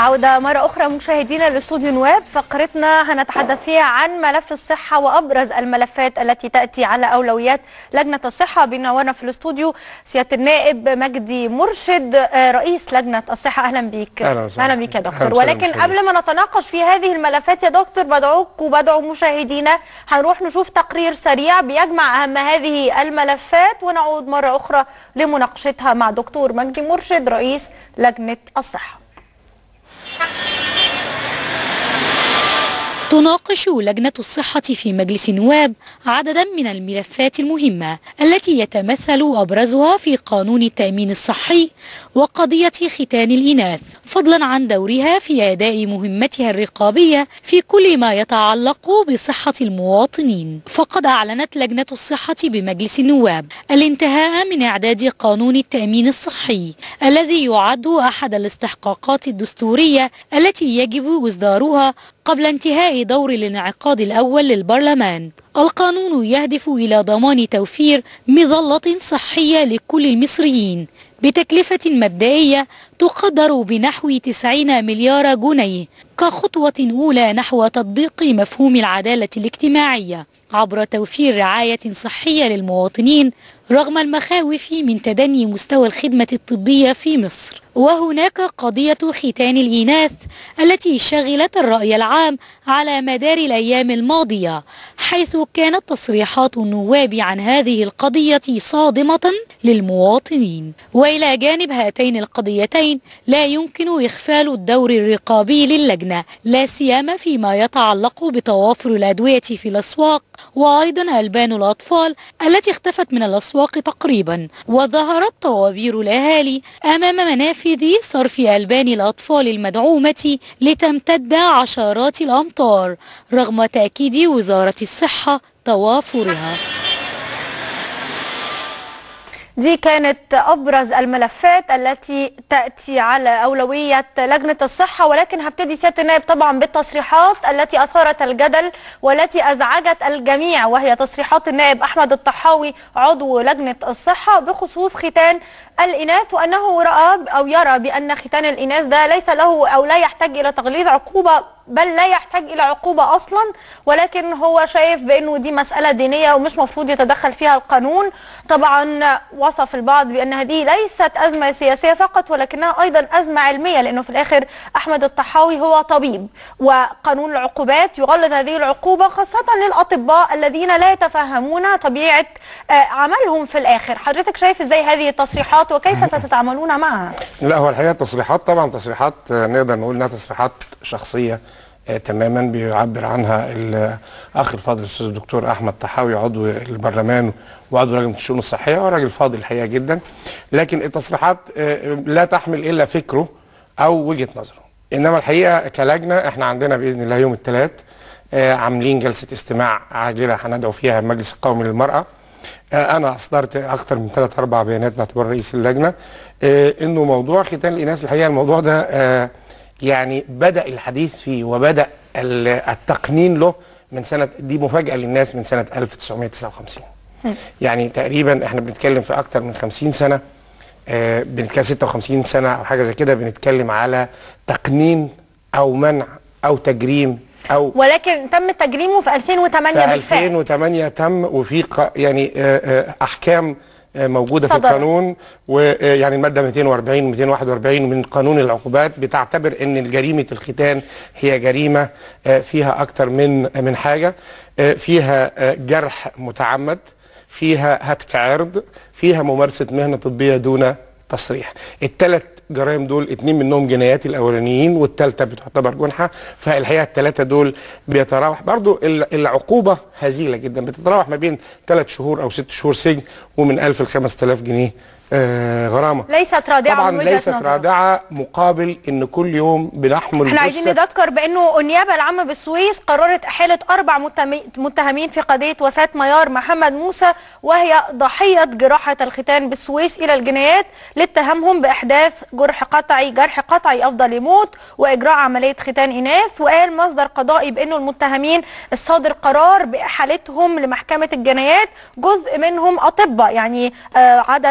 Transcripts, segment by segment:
عودة مرة أخرى مشاهدينا لاستوديو نواب فقرتنا هنتحدث فيها عن ملف الصحة وأبرز الملفات التي تأتي على أولويات لجنة الصحة بينورنا في الاستوديو سيادة النائب مجدي مرشد آه، رئيس لجنة الصحة أهلا بيك أهلا وسهلا. أهلا بيك يا أهلا دكتور وسهلا ولكن مشاهدينا. قبل ما نتناقش في هذه الملفات يا دكتور بدعوك وبدعو مشاهدينا هنروح نشوف تقرير سريع بيجمع أهم هذه الملفات ونعود مرة أخرى لمناقشتها مع دكتور مجدي مرشد رئيس لجنة الصحة تناقش لجنة الصحة في مجلس النواب عددا من الملفات المهمة التي يتمثل أبرزها في قانون التأمين الصحي وقضية ختان الإناث فضلا عن دورها في أداء مهمتها الرقابية في كل ما يتعلق بصحة المواطنين فقد أعلنت لجنة الصحة بمجلس النواب الانتهاء من إعداد قانون التأمين الصحي الذي يعد أحد الاستحقاقات الدستورية التي يجب إصدارها قبل انتهاء دور الانعقاد الأول للبرلمان القانون يهدف إلى ضمان توفير مظلة صحية لكل المصريين بتكلفة مبدئية تقدر بنحو 90 مليار جنيه كخطوة أولى نحو تطبيق مفهوم العدالة الاجتماعية عبر توفير رعاية صحية للمواطنين رغم المخاوف من تدني مستوى الخدمة الطبية في مصر وهناك قضية ختان الإناث التي شغلت الرأي العام على مدار الأيام الماضية حيث كانت تصريحات النواب عن هذه القضية صادمة للمواطنين وإلى جانب هاتين القضيتين لا يمكن إغفال الدور الرقابي للجنة لا سيما فيما يتعلق بتوافر الأدوية في الأسواق وأيضا ألبان الأطفال التي اختفت من الأسواق تقريبا وظهرت طوابير الأهالي أمام منافذ صرف ألبان الأطفال المدعومة لتمتد عشرات الأمتار رغم تأكيد وزارة الصحة توافرها دي كانت أبرز الملفات التي تأتي على أولوية لجنة الصحة ولكن هبتدي سيادة النائب طبعا بالتصريحات التي أثارت الجدل والتي أزعجت الجميع وهي تصريحات النائب أحمد الطحاوي عضو لجنة الصحة بخصوص ختان الإناث وأنه رأى أو يرى بأن ختان الإناث ده ليس له أو لا يحتاج إلى تغليظ عقوبة بل لا يحتاج إلى عقوبة أصلا ولكن هو شايف بأنه دي مسألة دينية ومش مفروض يتدخل فيها القانون طبعا وصف البعض بأن هذه ليست أزمة سياسية فقط ولكنها أيضا أزمة علمية لأنه في الآخر أحمد الطحاوي هو طبيب وقانون العقوبات يغلظ هذه العقوبة خاصة للأطباء الذين لا يتفهمون طبيعة آه، عملهم في الآخر حضرتك شايف إزاي هذه التصريحات وكيف ستتعاملون معها لا هو الحقيقه تصريحات طبعا تصريحات آه، نقدر نقول انها تصريحات شخصيه آه، تماما بيعبر عنها الاخ الفاضل الاستاذ الدكتور احمد طحاوي عضو البرلمان وعضو لجنه الشؤون الصحيه هو راجل فاضل الحقيقه جدا لكن التصريحات آه، لا تحمل الا فكره او وجهه نظره انما الحقيقه كلجنه احنا عندنا باذن الله يوم الثلاث عاملين جلسه استماع عاجله هندعو فيها المجلس القومي للمراه آه، انا اصدرت اكثر من ثلاث اربع بيانات باعتبار رئيس اللجنه آه، انه موضوع ختان الاناث الحقيقه الموضوع ده آه، يعني بدا الحديث فيه وبدا ال- التقنين له من سنه دي مفاجاه للناس من سنه 1959 يعني تقريبا احنا بنتكلم في اكثر من 50 سنه آه، بنتكلم 56 سنه او حاجه زي كده بنتكلم على تقنين او منع او تجريم او ولكن تم تجريمه في 2008 في بالفعل 2008 تم وفي ق- يعني آه، آه، احكام آه، موجوده في صدرت. القانون ويعني الماده 240 و 241 من قانون العقوبات بتعتبر ان جريمه الختان هي جريمه آه، فيها اكتر من من حاجه آه، فيها آه، جرح متعمد فيها هتك عرض فيها ممارسه مهنه طبيه دون تصريح الثلاث جرائم دول اتنين منهم جنايات الاولانيين والثالثه بتعتبر جنحه فالحقيقه الثلاثه دول بيتراوح برضو ال- العقوبه هزيله جدا بتتراوح ما بين ثلاث شهور او ست شهور سجن ومن 1000 ل 5000 جنيه آه غرامه ليست رادعة طبعا من وجهة ليست نظرك. رادعه مقابل ان كل يوم بنحمل احنا عايزين جثة نذكر بانه النيابه العامه بالسويس قررت احاله اربع متهمي- متهمين في قضيه وفاه ميار محمد موسى وهي ضحيه جراحه الختان بالسويس الى الجنايات لاتهامهم باحداث جرح قطعي جرح قطعي افضل يموت واجراء عمليه ختان اناث وقال مصدر قضائي بانه المتهمين الصادر قرار باحالتهم لمحكمه الجنايات جزء منهم اطباء يعني آه، عدد واحد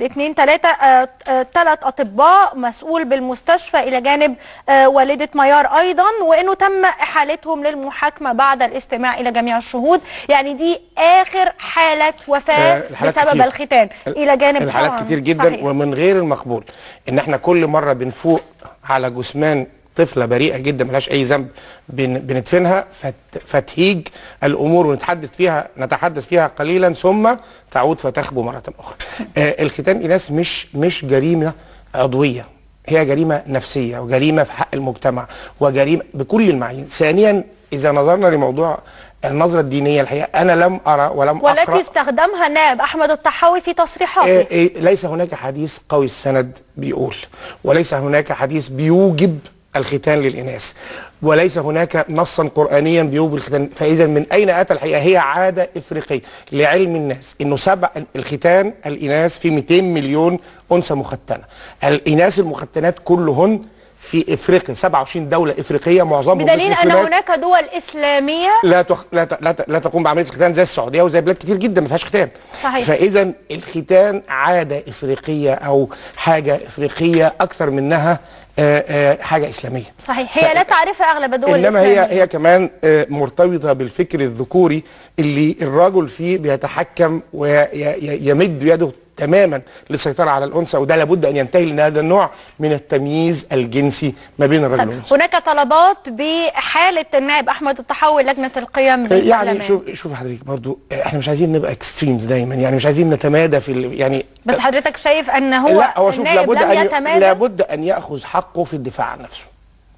اتنين تلاتة آه، آه، تلات أطباء مسؤول بالمستشفى إلى جانب آه، والدة ميار أيضا وإنه تم إحالتهم للمحاكمة بعد الاستماع إلى جميع الشهود يعني دي آخر حالة وفاة آه، الحالات بسبب كتير. الختان إلى جانب الحالات طبعاً كتير جدا صحيح. ومن غير المقبول ان احنا كل مره بنفوق على جثمان طفله بريئه جدا ملهاش اي ذنب بن بندفنها فت فتهيج الامور ونتحدث فيها نتحدث فيها قليلا ثم تعود فتخبو مره اخرى. آه الختان اناث مش مش جريمه عضويه هي جريمه نفسيه وجريمه في حق المجتمع وجريمه بكل المعايير. ثانيا اذا نظرنا لموضوع النظره الدينيه الحقيقه انا لم ارى ولم اقرا والتي استخدمها النائب أحمد الطحاوي في تصريحاته إيه إيه ليس هناك حديث قوي السند بيقول وليس هناك حديث بيوجب الختان للإناث وليس هناك نصا قرآنيا بيوجب الختان فإذا من أين أتى الحقيقة هي عادة إفريقية لعلم الناس إنه سبع الختان الإناث في 200 مليون أنثى مختنة الإناث المختنات كلهن في افريقيا 27 دوله افريقيه معظمهم مش بدليل أن مسلمات. هناك دول إسلامية لا تخ... لا, ت... لا, ت... لا تقوم بعمليه الختان زي السعوديه وزي بلاد كتير جدا ما فيهاش ختان صحيح. فاذا الختان عاده افريقيه او حاجه افريقيه اكثر منها آه، آه، حاجه اسلاميه صحيح هي لا تعرفها أغلب الدول انما هي الإسلامية هي كمان آه، مرتبطه بالفكر الذكوري اللي الرجل فيه بيتحكم ويمد يده تماما للسيطره على الانثى وده لابد ان ينتهي لان هذا النوع من التمييز الجنسي ما بين الرجل والانثى هناك طلبات بحالة النائب أحمد الطحاوي لجنة القيم يعني بالإعلامات. شوف شوف حضرتك برضو احنا مش عايزين نبقى اكستريمز دايما يعني مش عايزين نتمادى في ال- يعني بس حضرتك شايف أن هو لا هو شوف النائب لابد لم ان ي- يتمادى لابد ان ياخذ حقه في الدفاع عن نفسه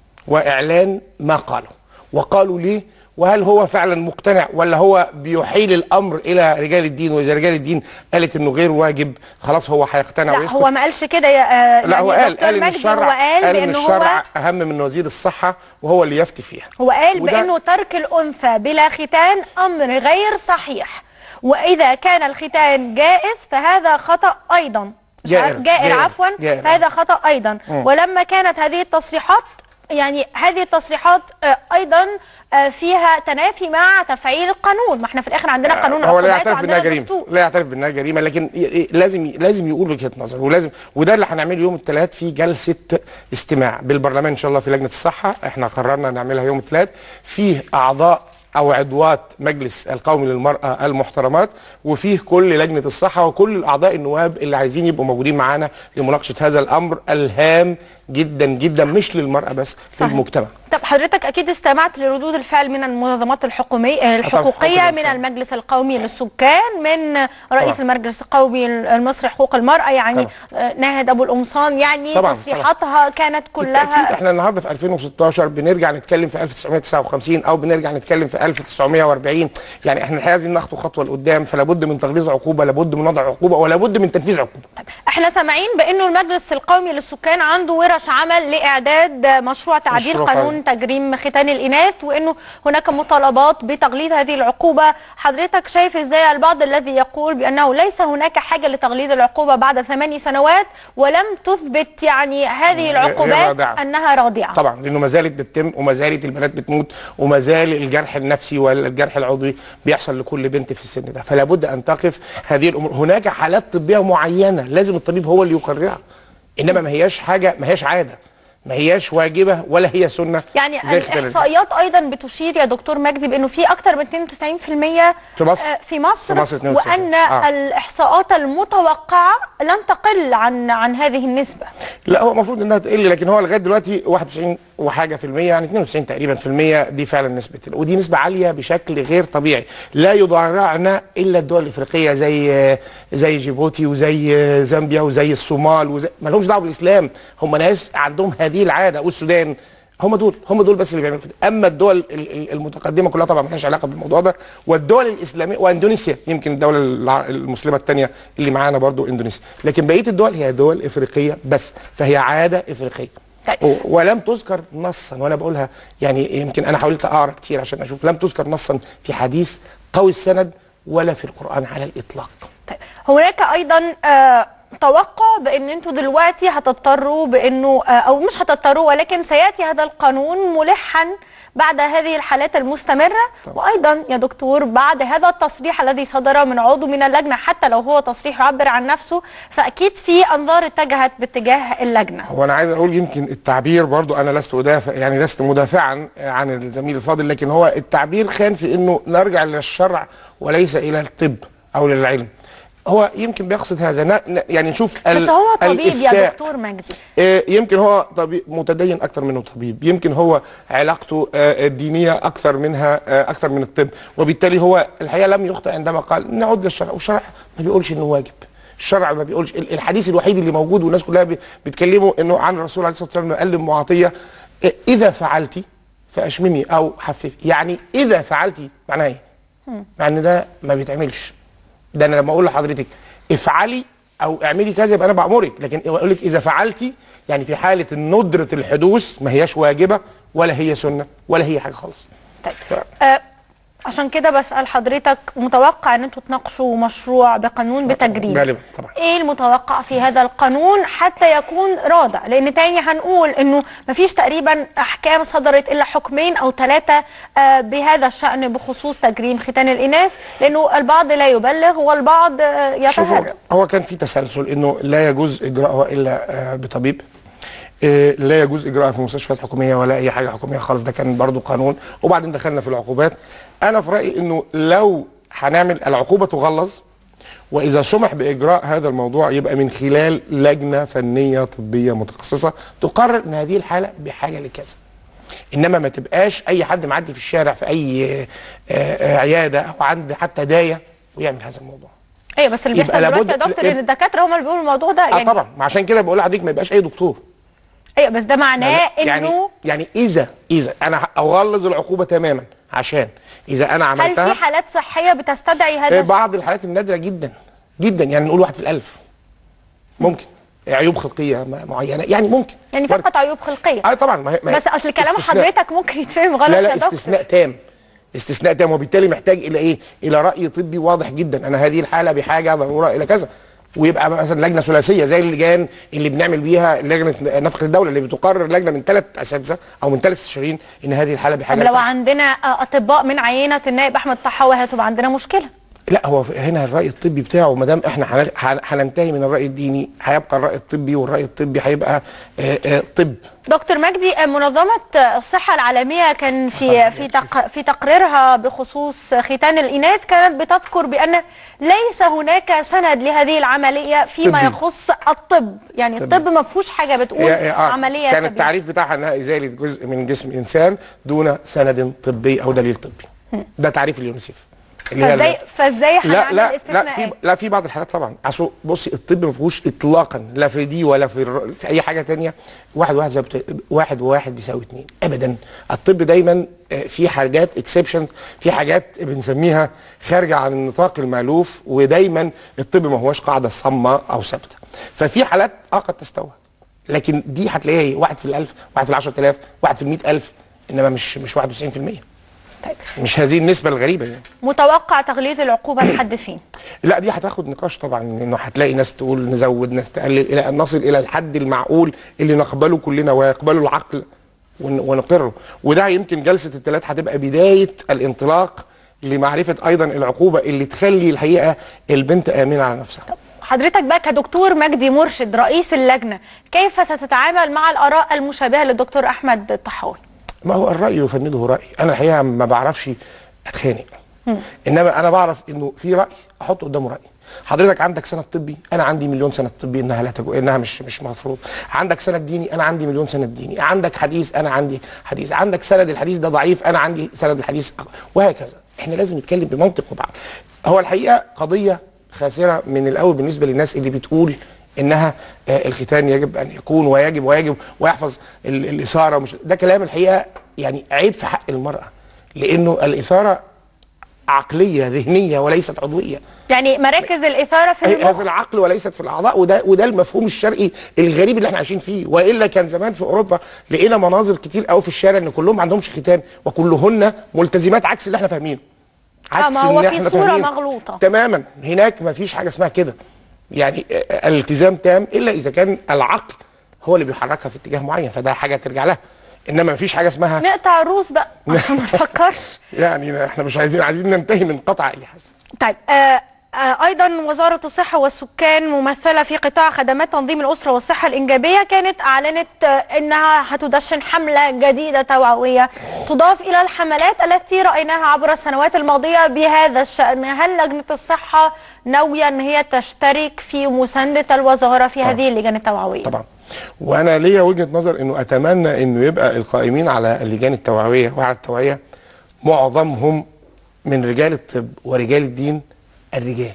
واعلان ما قاله وقالوا ليه وهل هو فعلا مقتنع ولا هو بيحيل الامر الى رجال الدين واذا رجال الدين قالت انه غير واجب خلاص هو هيقتنع لا ويسكت هو ما قالش كده يا آه لا هو قال دكتور قال ان مجدي الشرع هو قال, قال ان بأنه الشرع هو اهم من وزير الصحه وهو اللي يفتي فيها هو قال وده- بأنه ترك الأنثى بلا ختان أمر غير صحيح وإذا كان الختان جائز فهذا خطأ أيضا مش جائر، عارف- جائر, جائر، عفوا جائر. فهذا خطأ أيضا ولما كانت هذه التصريحات يعني هذه التصريحات آه، ايضا آه، فيها تنافي مع تفعيل القانون ما احنا في الاخر عندنا قانون هو لا عقوبات يعترف بانها وعندنا جريمه دستور لا يعترف بانها جريمه لكن ي- ي- لازم لازم يقول وجهه نظر ولازم وده اللي هنعمله يوم الثلاث في جلسه استماع بالبرلمان ان شاء الله في لجنه الصحه احنا قررنا نعملها يوم الثلاث فيه اعضاء او عضوات مجلس القومي للمراه المحترمات وفيه كل لجنه الصحه وكل الاعضاء النواب اللي عايزين يبقوا موجودين معانا لمناقشه هذا الامر الهام جدا جدا مش للمراه بس في صحيح. المجتمع طب حضرتك اكيد استمعت لردود الفعل من المنظمات الحكوميه طبعاً، الحقوقيه حقوق من الإنسان. المجلس القومي للسكان من رئيس طبعاً. المجلس القومي المصري حقوق المراه يعني طبعاً. آه، ناهد ابو القمصان يعني طبعاً، تصريحاتها كانت بالتأكيد كلها احنا النهارده في 2016 بنرجع نتكلم في 1959 او بنرجع نتكلم في 1940 يعني احنا الحقيقه عايزين نخطو خطوه لقدام فلا بد من تغليظ عقوبه لابد من وضع عقوبه ولا بد من تنفيذ عقوبه احنا سامعين بانه المجلس القومي للسكان عنده ورش عمل لاعداد مشروع تعديل مشروع قانون تجريم ختان الاناث وانه هناك مطالبات بتغليظ هذه العقوبه حضرتك شايف ازاي البعض الذي يقول بانه ليس هناك حاجه لتغليظ العقوبه بعد ثماني سنوات ولم تثبت يعني هذه هي العقوبات رادعة. انها رادعه طبعا لانه ما زالت بتتم وما زالت البنات بتموت وما زال الجرح النفسي والجرح العضوي بيحصل لكل بنت في السن ده فلا بد ان تقف هذه الامور هناك حالات طبيه معينه لازم الطبيب هو اللي يقررها انما ما هياش حاجه ما هياش عاده ما هياش واجبه ولا هي سنه يعني زي ختان الإناث. الاحصائيات ايضا بتشير يا دكتور مجدي بانه في اكثر من 92% في مصر. آه، في مصر, في مصر 92%. وان آه. الاحصاءات المتوقعه لن تقل عن عن هذه النسبه لا هو المفروض انها تقل لكن هو لغايه دلوقتي 91 وحاجه في المية يعني 92 تقريبا في المية دي فعلا نسبه ودي نسبه عاليه بشكل غير طبيعي لا يضارعنا الا الدول الافريقيه زي زي جيبوتي وزي زامبيا وزي الصومال وزي ما لهمش دعوه بالاسلام هم ناس عندهم هذه العاده والسودان هم دول هم دول بس اللي بيعملوا كده اما الدول ال- ال- المتقدمه كلها طبعا مالهاش علاقه بالموضوع ده والدول الاسلاميه واندونيسيا يمكن الدوله الع- المسلمه الثانيه اللي معانا برضو اندونيسيا لكن بقيه الدول هي دول افريقيه بس فهي عاده افريقيه طيب. و- ولم تذكر نصا وانا بقولها يعني يمكن انا حاولت اقرا كتير عشان اشوف لم تذكر نصا في حديث قوي السند ولا في القران على الاطلاق طيب هناك ايضا آه، توقع بان انتوا دلوقتي هتضطروا بانه آه، او مش هتضطروا ولكن سياتي هذا القانون ملحا بعد هذه الحالات المستمره وايضا يا دكتور بعد هذا التصريح الذي صدر من عضو من اللجنه حتى لو هو تصريح يعبر عن نفسه فاكيد في انظار اتجهت باتجاه اللجنه هو انا عايز اقول يمكن التعبير برضو انا لست ادافع يعني لست مدافعا عن الزميل الفاضل لكن هو التعبير خان في انه نرجع للشرع وليس الى الطب او للعلم هو يمكن بيقصد هذا ن- ن- يعني نشوف بس هو طبيب يا الإفتاء. دكتور مجدي آه، يمكن هو طبيب متدين اكثر منه طبيب يمكن هو علاقته آه، الدينيه اكثر منها آه، اكثر من الطب وبالتالي هو الحقيقه لم يخطئ عندما قال نعود للشرع والشرع ما بيقولش انه واجب الشرع ما بيقولش ال- الحديث الوحيد اللي موجود والناس كلها بي- بيتكلموا انه عن الرسول عليه الصلاه والسلام قال لمعاطيه آه، اذا فعلتي فاشممي او حففي يعني اذا فعلتي معناها ايه؟ مع ان ده ما بيتعملش ده انا لما اقول لحضرتك افعلي او اعملي كذا يبقى انا بامرك لكن اقول لك اذا فعلتي يعني في حاله ندره الحدوث ما هياش واجبه ولا هي سنه ولا هي حاجه خالص طيب ف- آه عشان كده بسال حضرتك متوقع ان انتوا تناقشوا مشروع بقانون بتجريد غالبا طبعا ايه المتوقع في هذا القانون حتى يكون رادع لان تاني هنقول انه مفيش تقريبا احكام صدرت الا حكمين او ثلاثه آه بهذا الشان بخصوص تجريم ختان الاناث لانه البعض لا يبلغ والبعض آه شوفوا يتهرب هو كان في تسلسل انه لا يجوز اجراءها الا آه، بطبيب آه، لا يجوز اجراءها في مستشفيات حكوميه ولا اي حاجه حكوميه خالص ده كان برضو قانون وبعدين دخلنا في العقوبات انا في رايي انه لو هنعمل العقوبه تغلظ واذا سمح باجراء هذا الموضوع يبقى من خلال لجنه فنيه طبيه متخصصه تقرر ان هذه الحاله بحاجه لكذا انما ما تبقاش اي حد معدي في الشارع في اي آه، آه، عياده او عند حتى دايه ويعمل هذا الموضوع ايه بس اللي يبقى بيحصل دلوقتي يا لابد- دكتور ان الدكاتره هم اللي بيقولوا الموضوع ده اه يعني طبعا ما عشان كده بقول لحضرتك ما يبقاش اي دكتور ايه بس ده معناه يعني انه يعني اذا اذا انا اغلظ العقوبه تماما عشان اذا انا هل عملتها في حالات صحيه بتستدعي هذا آه، الشيء؟ بعض الحالات النادره جدا جدا يعني نقول واحد في الالف ممكن عيوب خلقيه م- معينه يعني ممكن يعني برضه. فقط عيوب خلقيه اه طبعا ما هي ما هي بس اصل كلام استثناء. حضرتك ممكن يتفهم غلط لا يا لا دكتور استثناء تام استثناء تام وبالتالي محتاج الى ايه؟ الى راي طبي واضح جدا انا هذه الحاله بحاجه ضروره الى كذا ويبقى مثلا لجنه ثلاثيه زي اللجان اللي بنعمل بيها لجنه نفقه الدوله اللي بتقرر لجنه من ثلاث اساتذه او من ثلاث استشاريين ان هذه الحاله طب بحاجه لو لكذا. عندنا آه، اطباء من عينه النائب احمد طحاوي هتبقى عندنا مشكله لا هو في- هنا الراي الطبي بتاعه ما دام احنا هن- هن- هننتهي من الراي الديني هيبقى الراي الطبي والراي الطبي هيبقى آه، آه، طب دكتور مجدي آه، منظمه آه، الصحه العالميه كان في طبعاً، في تق في تقريرها بخصوص ختان الاناث كانت بتذكر بان ليس هناك سند لهذه العمليه فيما طبي. يخص الطب يعني طبي. الطب ما فيهوش حاجه بتقول هي- هي- آه، عمليه كان سبيل. التعريف بتاعها انها ازاله جزء من جسم انسان دون سند طبي او دليل طبي ده تعريف اليونيسيف اللي هي فازاي فازاي لا هنعمل لا لا استثناءات؟ في لا في بعض الحالات طبعا اصل بصي الطب ما فيهوش اطلاقا لا في دي ولا في الر- في اي حاجه تانية واحد واحد زي بت- واحد وواحد بيساوي اتنين ابدا الطب دايما آه، في حاجات اكسبشنز في حاجات بنسميها خارجه عن النطاق المالوف ودايما الطب ما هوش قاعده صامه او ثابته ففي حالات اه قد تستوعب لكن دي هتلاقيها ايه واحد في الالف واحد في العشرة آلاف واحد في المئة ألف انما مش مش 91% طيب. مش هذه النسبه الغريبه يعني متوقع تغليظ العقوبه لحد فين لا دي هتاخد نقاش طبعا انه هتلاقي ناس تقول نزود ناس تقلل الى ان نصل الى الحد المعقول اللي نقبله كلنا ويقبله العقل ون- ونقره وده يمكن جلسه الثلاث هتبقى بدايه الانطلاق لمعرفه ايضا العقوبه اللي تخلي الحقيقه البنت امنه على نفسها حضرتك بقى كدكتور مجدي مرشد رئيس اللجنه كيف ستتعامل مع الاراء المشابهه للدكتور احمد الطحاوي ما هو الراي يفنده راي انا الحقيقه ما بعرفش اتخانق انما انا بعرف انه في راي احط قدامه راي حضرتك عندك سند طبي انا عندي مليون سند طبي انها لا تجو... انها مش مش مفروض عندك سند ديني انا عندي مليون سند ديني عندك حديث انا عندي حديث عندك سند الحديث ده ضعيف انا عندي سند الحديث أق- وهكذا احنا لازم نتكلم بمنطق وبعقل هو الحقيقه قضيه خاسره من الاول بالنسبه للناس اللي بتقول انها آه، الختان يجب ان يكون ويجب ويجب ويحفظ ال- الاثاره ومش ده كلام الحقيقه يعني عيب في حق المراه لانه الاثاره عقليه ذهنيه وليست عضويه يعني مراكز الاثاره في هي في المخ العقل وليست في الاعضاء وده وده المفهوم الشرقي الغريب اللي احنا عايشين فيه والا كان زمان في اوروبا لقينا مناظر كتير قوي في الشارع ان كلهم ما عندهمش ختان وكلهن ملتزمات عكس اللي احنا فاهمينه عكس ما هو اللي في احنا صورة فاهمينه. مغلوطة. تماما هناك ما فيش حاجه اسمها كده يعني آه، الالتزام تام الا اذا كان العقل هو اللي بيحركها في اتجاه معين فده حاجه ترجع لها انما مفيش حاجه اسمها نقطع الروس بقى عشان ما نفكرش يعني احنا مش عايزين عايزين ننتهي من قطع اي حاجه طيب آه آه ايضا وزاره الصحه والسكان ممثله في قطاع خدمات تنظيم الاسره والصحه الانجابيه كانت اعلنت آه انها هتدشن حمله جديده توعويه تضاف الى الحملات التي رايناها عبر السنوات الماضيه بهذا الشان هل لجنه الصحه ناويه ان هي تشترك في مسانده الوزاره في هذه اللجان التوعويه طبعا وانا ليا وجهه نظر انه اتمنى انه يبقى القائمين على اللجان التوعويه وعلى التوعيه معظمهم من رجال الطب ورجال الدين الرجال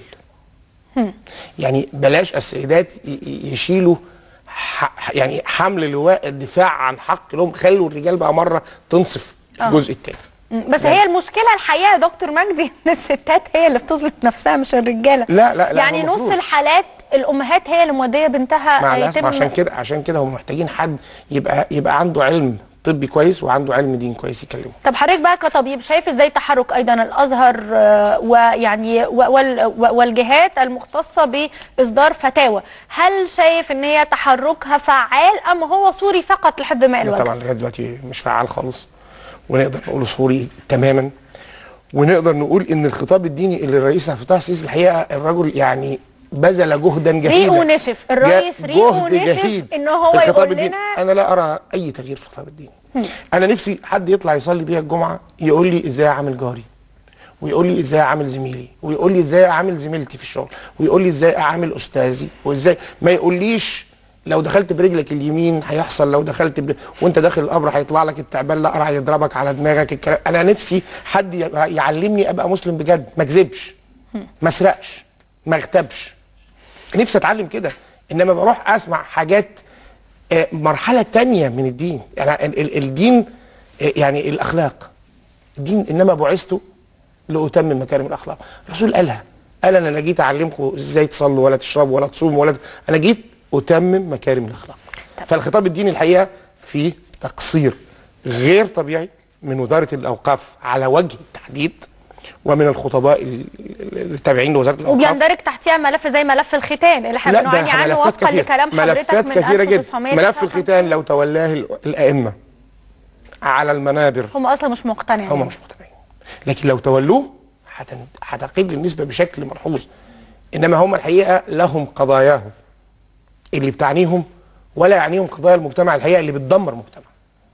يعني بلاش السيدات ي- ي- يشيلوا ح- يعني حمل لواء الدفاع عن حق لهم خلوا الرجال بقى مره تنصف الجزء الثاني مم، بس هي المشكله الحقيقه يا دكتور مجدي ان الستات هي اللي بتظلم نفسها مش الرجاله لا، لا، لا، يعني هو نص المفروض. الحالات الامهات هي اللي موديه بنتها مع آه، الاسف عشان كده عشان كده هم محتاجين حد يبقى يبقى عنده علم طبي كويس وعنده علم دين كويس يكلمه طب حضرتك بقى كطبيب شايف ازاي تحرك ايضا الازهر آه، ويعني و- وال- و- والجهات المختصه باصدار فتاوى هل شايف ان هي تحركها فعال ام هو صوري فقط لحد ماء لا الوجه طبعا لغايه دلوقتي مش فعال خالص ونقدر نقول صوري تماما ونقدر نقول ان الخطاب الديني اللي الرئيس عبد الفتاح السيسي الحقيقه الراجل يعني بذل جهدا جهيدا ريقه نشف الرئيس جا- ريقه جهد نشف جهيد ان هو في الخطاب يقول الديني. لنا انا لا ارى اي تغيير في الخطاب الديني انا نفسي حد يطلع يصلي بيها الجمعه يقول لي ازاي اعمل جاري ويقول لي ازاي اعامل زميلي ويقول لي ازاي اعامل زميلتي في الشغل ويقول لي ازاي اعامل استاذي وازاي ما يقوليش لو دخلت برجلك اليمين هيحصل لو دخلت بر... وانت داخل القبر هيطلع لك التعبان الاقرع يضربك على دماغك الكلام انا نفسي حد ي- يعلمني ابقى مسلم بجد ما اكذبش ما اسرقش ما اغتابش نفسي اتعلم كده انما بروح اسمع حاجات آه، مرحله تانية من الدين يعني ال- ال- الدين آه، يعني الاخلاق الدين انما بعثت لاتمم مكارم الاخلاق الرسول قالها قال انا لا جيت اعلمكم ازاي تصلوا ولا تشربوا ولا تصوموا ولا ت... انا جيت اتمم مكارم الاخلاق فالخطاب الديني الحقيقه فيه تقصير غير طبيعي من وزاره الاوقاف على وجه التحديد ومن الخطباء ال- ال- التابعين لوزاره الاوقاف وبيندرج تحتها ملف زي ملف الختان اللي احنا لا بنعاني ده عنه ملفات وفقا كثيرة لكلام حضرتك ملفات من كثيرة جدا 1959. ملف الختان لو تولاه ال- الأئمة على المنابر هم اصلا مش مقتنعين هم مش مقتنعين لكن لو تولوه هتن- هتقل النسبة بشكل ملحوظ إنما هم الحقيقة لهم قضاياهم اللي بتعنيهم ولا يعنيهم قضايا المجتمع الحقيقة اللي بتدمر مجتمع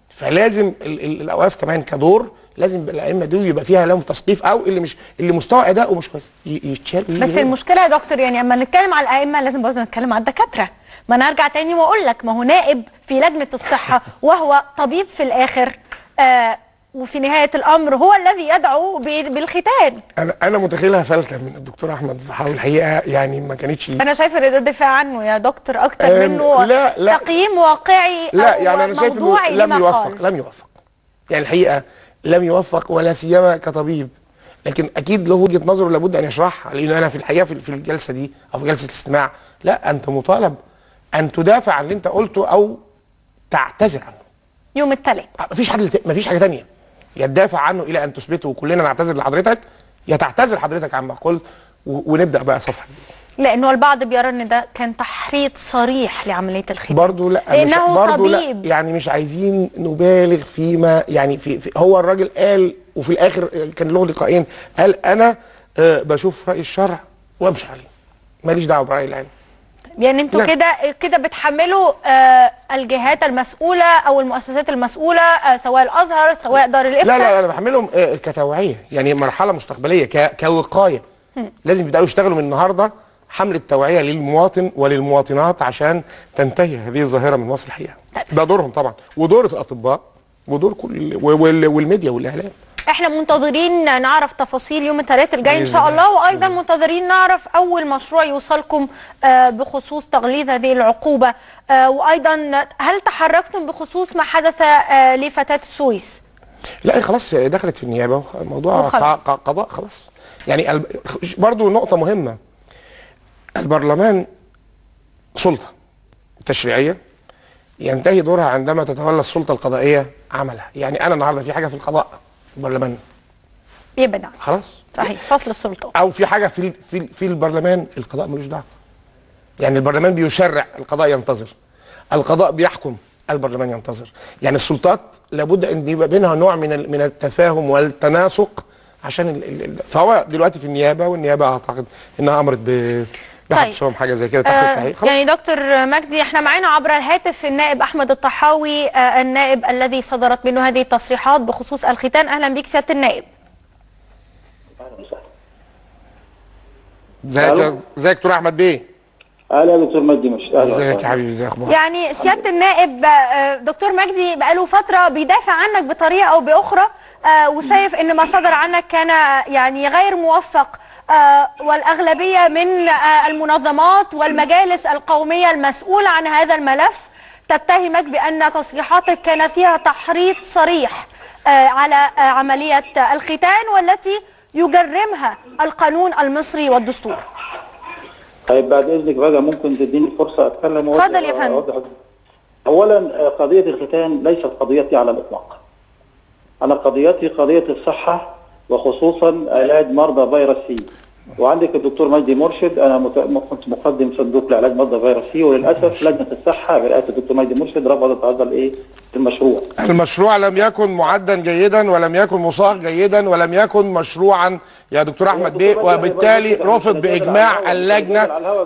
فلازم ال- ال- الأوقاف كمان كدور لازم يبقى الأئمة دول يبقى فيها لهم تثقيف أو اللي مش اللي مستوى أداؤه مش كويس ي- يتشال ويجي بس غيره. المشكله يا دكتور يعني اما نتكلم على الائمه لازم برضه نتكلم على الدكاتره ما انا ارجع تاني واقول لك ما هو نائب في لجنه الصحه وهو طبيب في الاخر آه وفي نهايه الامر هو الذي يدعو ب- بالختان انا انا متخيلها فلته من الدكتور احمد الضحاوي الحقيقه يعني ما كانتش انا شايفه ان ده دفاع عنه يا دكتور اكتر أم، منه لا، لا. تقييم واقعي لا أو يعني انا شايف انه موضوعي لم لما يوفق قال. لم يوفق يعني الحقيقه لم يوفق ولا سيما كطبيب لكن اكيد له وجهه نظره لابد ان يشرحها لان انا في الحقيقه في في الجلسه دي او في جلسه الاستماع لا انت مطالب ان تدافع عن اللي انت قلته او تعتذر عنه يوم الثلاث مفيش حاجه مفيش حاجه تانية يا تدافع عنه الى ان تثبته وكلنا نعتذر لحضرتك يا تعتذر حضرتك عما قلت و- ونبدا بقى صفحه جديده لانه البعض بيرى ان ده كان تحريض صريح لعمليه الختان برضه لا مش لأنه برضه لا طبيب. يعني مش عايزين نبالغ فيما يعني في, في هو الراجل قال وفي الاخر كان له لقاءين قال انا آه بشوف راي الشرع وامشي عليه ماليش دعوه براي العلم يعني انتوا لا. كده كده بتحملوا آه الجهات المسؤوله او المؤسسات المسؤوله آه سواء الازهر سواء دار الافتاء لا لا لا انا بحملهم آه كتوعيه يعني مرحله مستقبليه ك- كوقايه لازم يبداوا يشتغلوا من النهارده حمله توعيه للمواطن وللمواطنات عشان تنتهي هذه الظاهره من مصر الحقيقه ده دورهم طبعا ودور الاطباء ودور كل وال- والميديا والاعلام احنا منتظرين نعرف تفاصيل يوم الثلاث الجاي ان بإذن شاء الله. الله وايضا منتظرين نعرف اول مشروع يوصلكم آه بخصوص تغليظ هذه العقوبه آه وايضا هل تحركتم بخصوص ما حدث آه لفتاه السويس لا هي خلاص دخلت في النيابه وخ- الموضوع وخلاص. ق- ق- قضاء خلاص يعني الب... برضو نقطه مهمه البرلمان سلطه تشريعيه ينتهي دورها عندما تتولى السلطه القضائيه عملها يعني انا النهارده في حاجه في القضاء البرلمان يبدا خلاص صحيح فصل السلطه او في حاجه في ال- في ال- في البرلمان القضاء ملوش دعوه يعني البرلمان بيشرع القضاء ينتظر القضاء بيحكم البرلمان ينتظر يعني السلطات لابد ان يبقى بينها نوع من ال- من التفاهم والتناسق عشان ال ال ال- فهو دلوقتي في النيابه والنيابه اعتقد انها امرت ب بحبسهم حاجه زي كده تحت آه التحقيق خلاص يعني دكتور مجدي احنا معانا عبر الهاتف النائب احمد الطحاوي آه النائب الذي صدرت منه هذه التصريحات بخصوص الختان اهلا بك سياده النائب ازيك ألو. يا- ازيك دكتور احمد بيه اهلا يا دكتور مجدي مش اهلا ازيك يا وسهلا. حبيبي ازي اخبارك يعني سياده النائب آه، دكتور مجدي بقاله فتره بيدافع عنك بطريقه او باخرى آه، وشايف ان ما صدر عنك كان آه، يعني غير موفق آه، والاغلبيه من آه، المنظمات والمجالس القوميه المسؤوله عن هذا الملف تتهمك بان تصريحاتك كان فيها تحريض صريح آه، على آه، عمليه الختان والتي يجرمها القانون المصري والدستور طيب بعد اذنك بقى ممكن تديني فرصه اتكلم وأوضح- اتفضل يا فندم. أوضح. اولا آه، قضيه الختان ليست قضيتي على الاطلاق انا قضيتي قضيه الصحه وخصوصا علاج مرضى فيروس سي وعندك الدكتور مجدي مرشد انا مت- كنت مقدم صندوق لعلاج مرضى فيروس سي وللاسف لجنه الصحه برئاسه الدكتور مجدي مرشد رفضت هذا الايه المشروع المشروع لم يكن معدا جيدا ولم يكن مصاغ جيدا ولم يكن مشروعا يا دكتور احمد بيه وبالتالي رفض باجماع اللجنه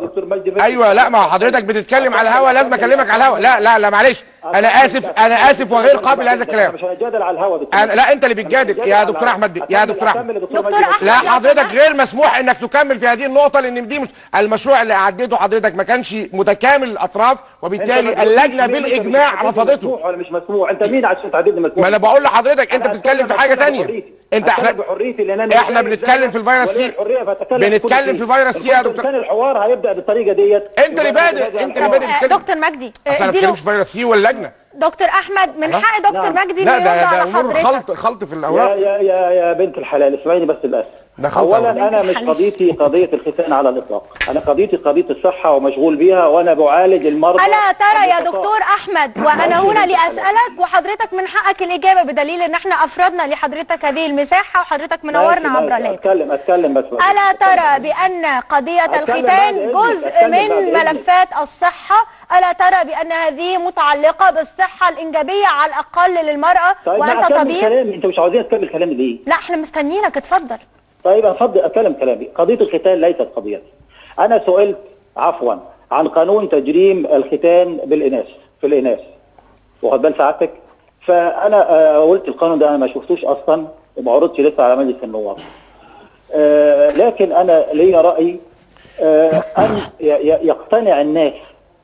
ايوه لا ما هو حضرتك بتتكلم على الهوا لازم اكلمك على الهوا لا لا لا معلش انا اسف انا اسف وغير قابل لهذا الكلام مش هنتجادل على الهوا دكتور أنا لا انت اللي بتجادل يا دكتور احمد بيه يا دكتور احمد دكتور أحمد. لا حضرتك غير مسموح انك تكمل في هذه النقطه لان دي مش المشروع اللي عديته حضرتك ما كانش متكامل الاطراف وبالتالي اللجنه بالاجماع رفضته مسموح ولا مش مسموح انت مين عشان تعددني مسموح ما انا بقول لحضرتك انت أنا بتتكلم في أتكلم- حاجه أتكلم تانية بحريتي. انت أتكلم احنا بحريتي لان انا احنا بنتكلم في الفيروس سي بنتكلم في فيروس سي يا دكتور كان الحوار هيبدا بالطريقه ديت انت اللي بادئ انت اللي بادئ آه، بتتكلم دكتور مجدي آه، اصل انا ما اديله بتكلمش في فيروس سي واللجنه دكتور احمد من أها. حق دكتور نعم. مجدي لا انه ده يرد ده على امور حضرتك خلط خلط في يا الاوراق يا يا يا بنت الحلال اسمعيني بس للاسف ده خلط اولا أوراق. انا مش معلش. قضيتي قضيه الختان على الاطلاق انا قضيتي قضيه الصحه ومشغول بيها وانا بعالج المرضى الا ترى يا البسطاء. دكتور احمد وانا هنا لاسالك وحضرتك من حقك الاجابه بدليل ان احنا افردنا لحضرتك هذه المساحه وحضرتك منورنا ماشي، عبر ماشي. الهاتف اتكلم اتكلم بس الا ترى بان قضيه أتكلم الختان بعد إذنك، جزء أتكلم من بعد إذنك. ملفات الصحه الا ترى بان هذه متعلقه بالصحه الانجابيه على الاقل للمراه طيب ما وانت اكمل طبيب كلامي انت مش عاوزين تكمل كلامي ليه؟ لا احنا مستنيينك اتفضل طيب افضل اتكلم كلامي قضيه الختان ليست قضيتي انا سئلت عفوا عن قانون تجريم الختان بالاناث في الاناث واخد بال سعادتك فانا آه، قلت القانون ده انا ما شفتوش اصلا وما عرضش لسه على مجلس النواب آه، لكن انا لي راي آه، ان ي- ي- يقتنع الناس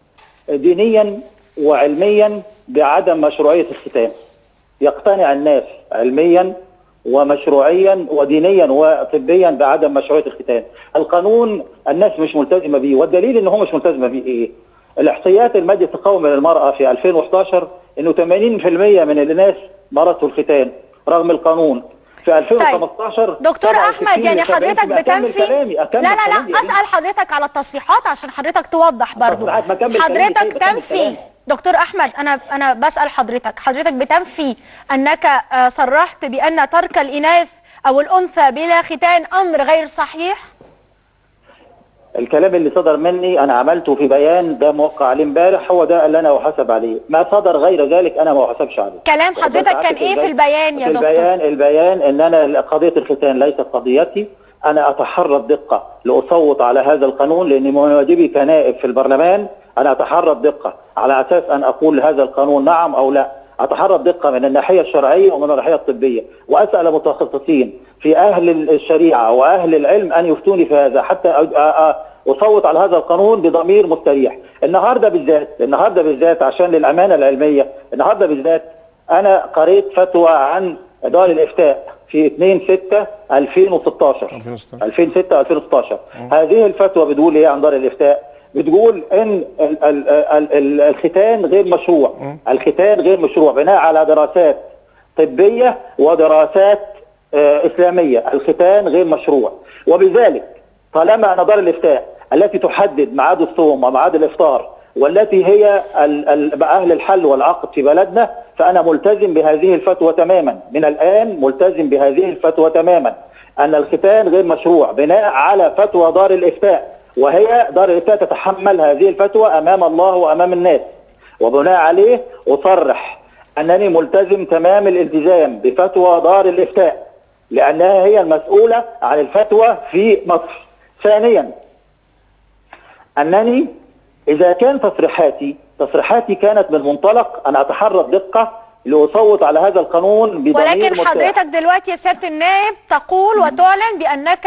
دينيا وعلميا بعدم مشروعيه الختان يقتنع الناس علميا ومشروعيا ودينيا وطبيا بعدم مشروعيه الختان. القانون الناس مش ملتزمه بيه والدليل ان هو مش ملتزمه بيه ايه؟ الاحصائيات المجلس القومي للمراه في 2011 انه 80% من الناس مارسوا الختان رغم القانون. في 2015 دكتور 67 احمد يعني ل 70 حضرتك أكمل بتنفي كلامي، لا أكمل لا لا كلامي يا بنتي. اسال حضرتك على التصريحات عشان حضرتك توضح برضو التصريحات، ما أكمل كلامي حضرتك طيب، أكمل تنفي كلامي. دكتور احمد انا انا بسال حضرتك حضرتك بتنفي انك آه، صرحت بان ترك الاناث او الانثى بلا ختان امر غير صحيح الكلام اللي صدر مني انا عملته في بيان ده موقع عليه امبارح هو ده اللي انا احاسب عليه ما صدر غير ذلك انا ما احاسبش عليه كلام حضرتك كان ايه في البيان يا في دكتور البيان البيان ان انا قضيه الختان ليست قضيتي انا اتحرى الدقه لاصوت على هذا القانون لان من واجبي كنائب في البرلمان انا اتحرى الدقه على اساس ان اقول هذا القانون نعم او لا اتحرى الدقه من الناحيه الشرعيه ومن الناحيه الطبيه واسال متخصصين في اهل الشريعه واهل العلم ان يفتوني في هذا حتى أ- أ- اصوت على هذا القانون بضمير مستريح النهارده بالذات النهارده بالذات عشان للامانه العلميه النهارده بالذات انا قريت فتوى عن دار الافتاء في 2 6 2016 2016. 2006 2016 هذه الفتوى بتقول ايه عن دار الافتاء بتقول ان ال- ال- ال- ال- الختان غير مشروع الختان غير مشروع بناء على دراسات طبيه ودراسات آه، اسلاميه الختان غير مشروع وبذلك طالما ان دار الافتاء التي تحدد ميعاد الصوم وميعاد الافطار والتي هي ال- ال- اهل الحل والعقد في بلدنا فانا ملتزم بهذه الفتوى تماما من الان ملتزم بهذه الفتوى تماما ان الختان غير مشروع بناء على فتوى دار الافتاء وهي دار الافتاء تتحمل هذه الفتوى امام الله وامام الناس وبناء عليه اصرح انني ملتزم تمام الالتزام بفتوى دار الافتاء لانها هي المسؤوله عن الفتوى في مصر. ثانيا انني اذا كان تصريحاتي تصريحاتي كانت من منطلق ان اتحرى الدقه لاصوت على هذا القانون بضمير ولكن مرتاح. حضرتك دلوقتي يا سياده النائب تقول وتعلن بانك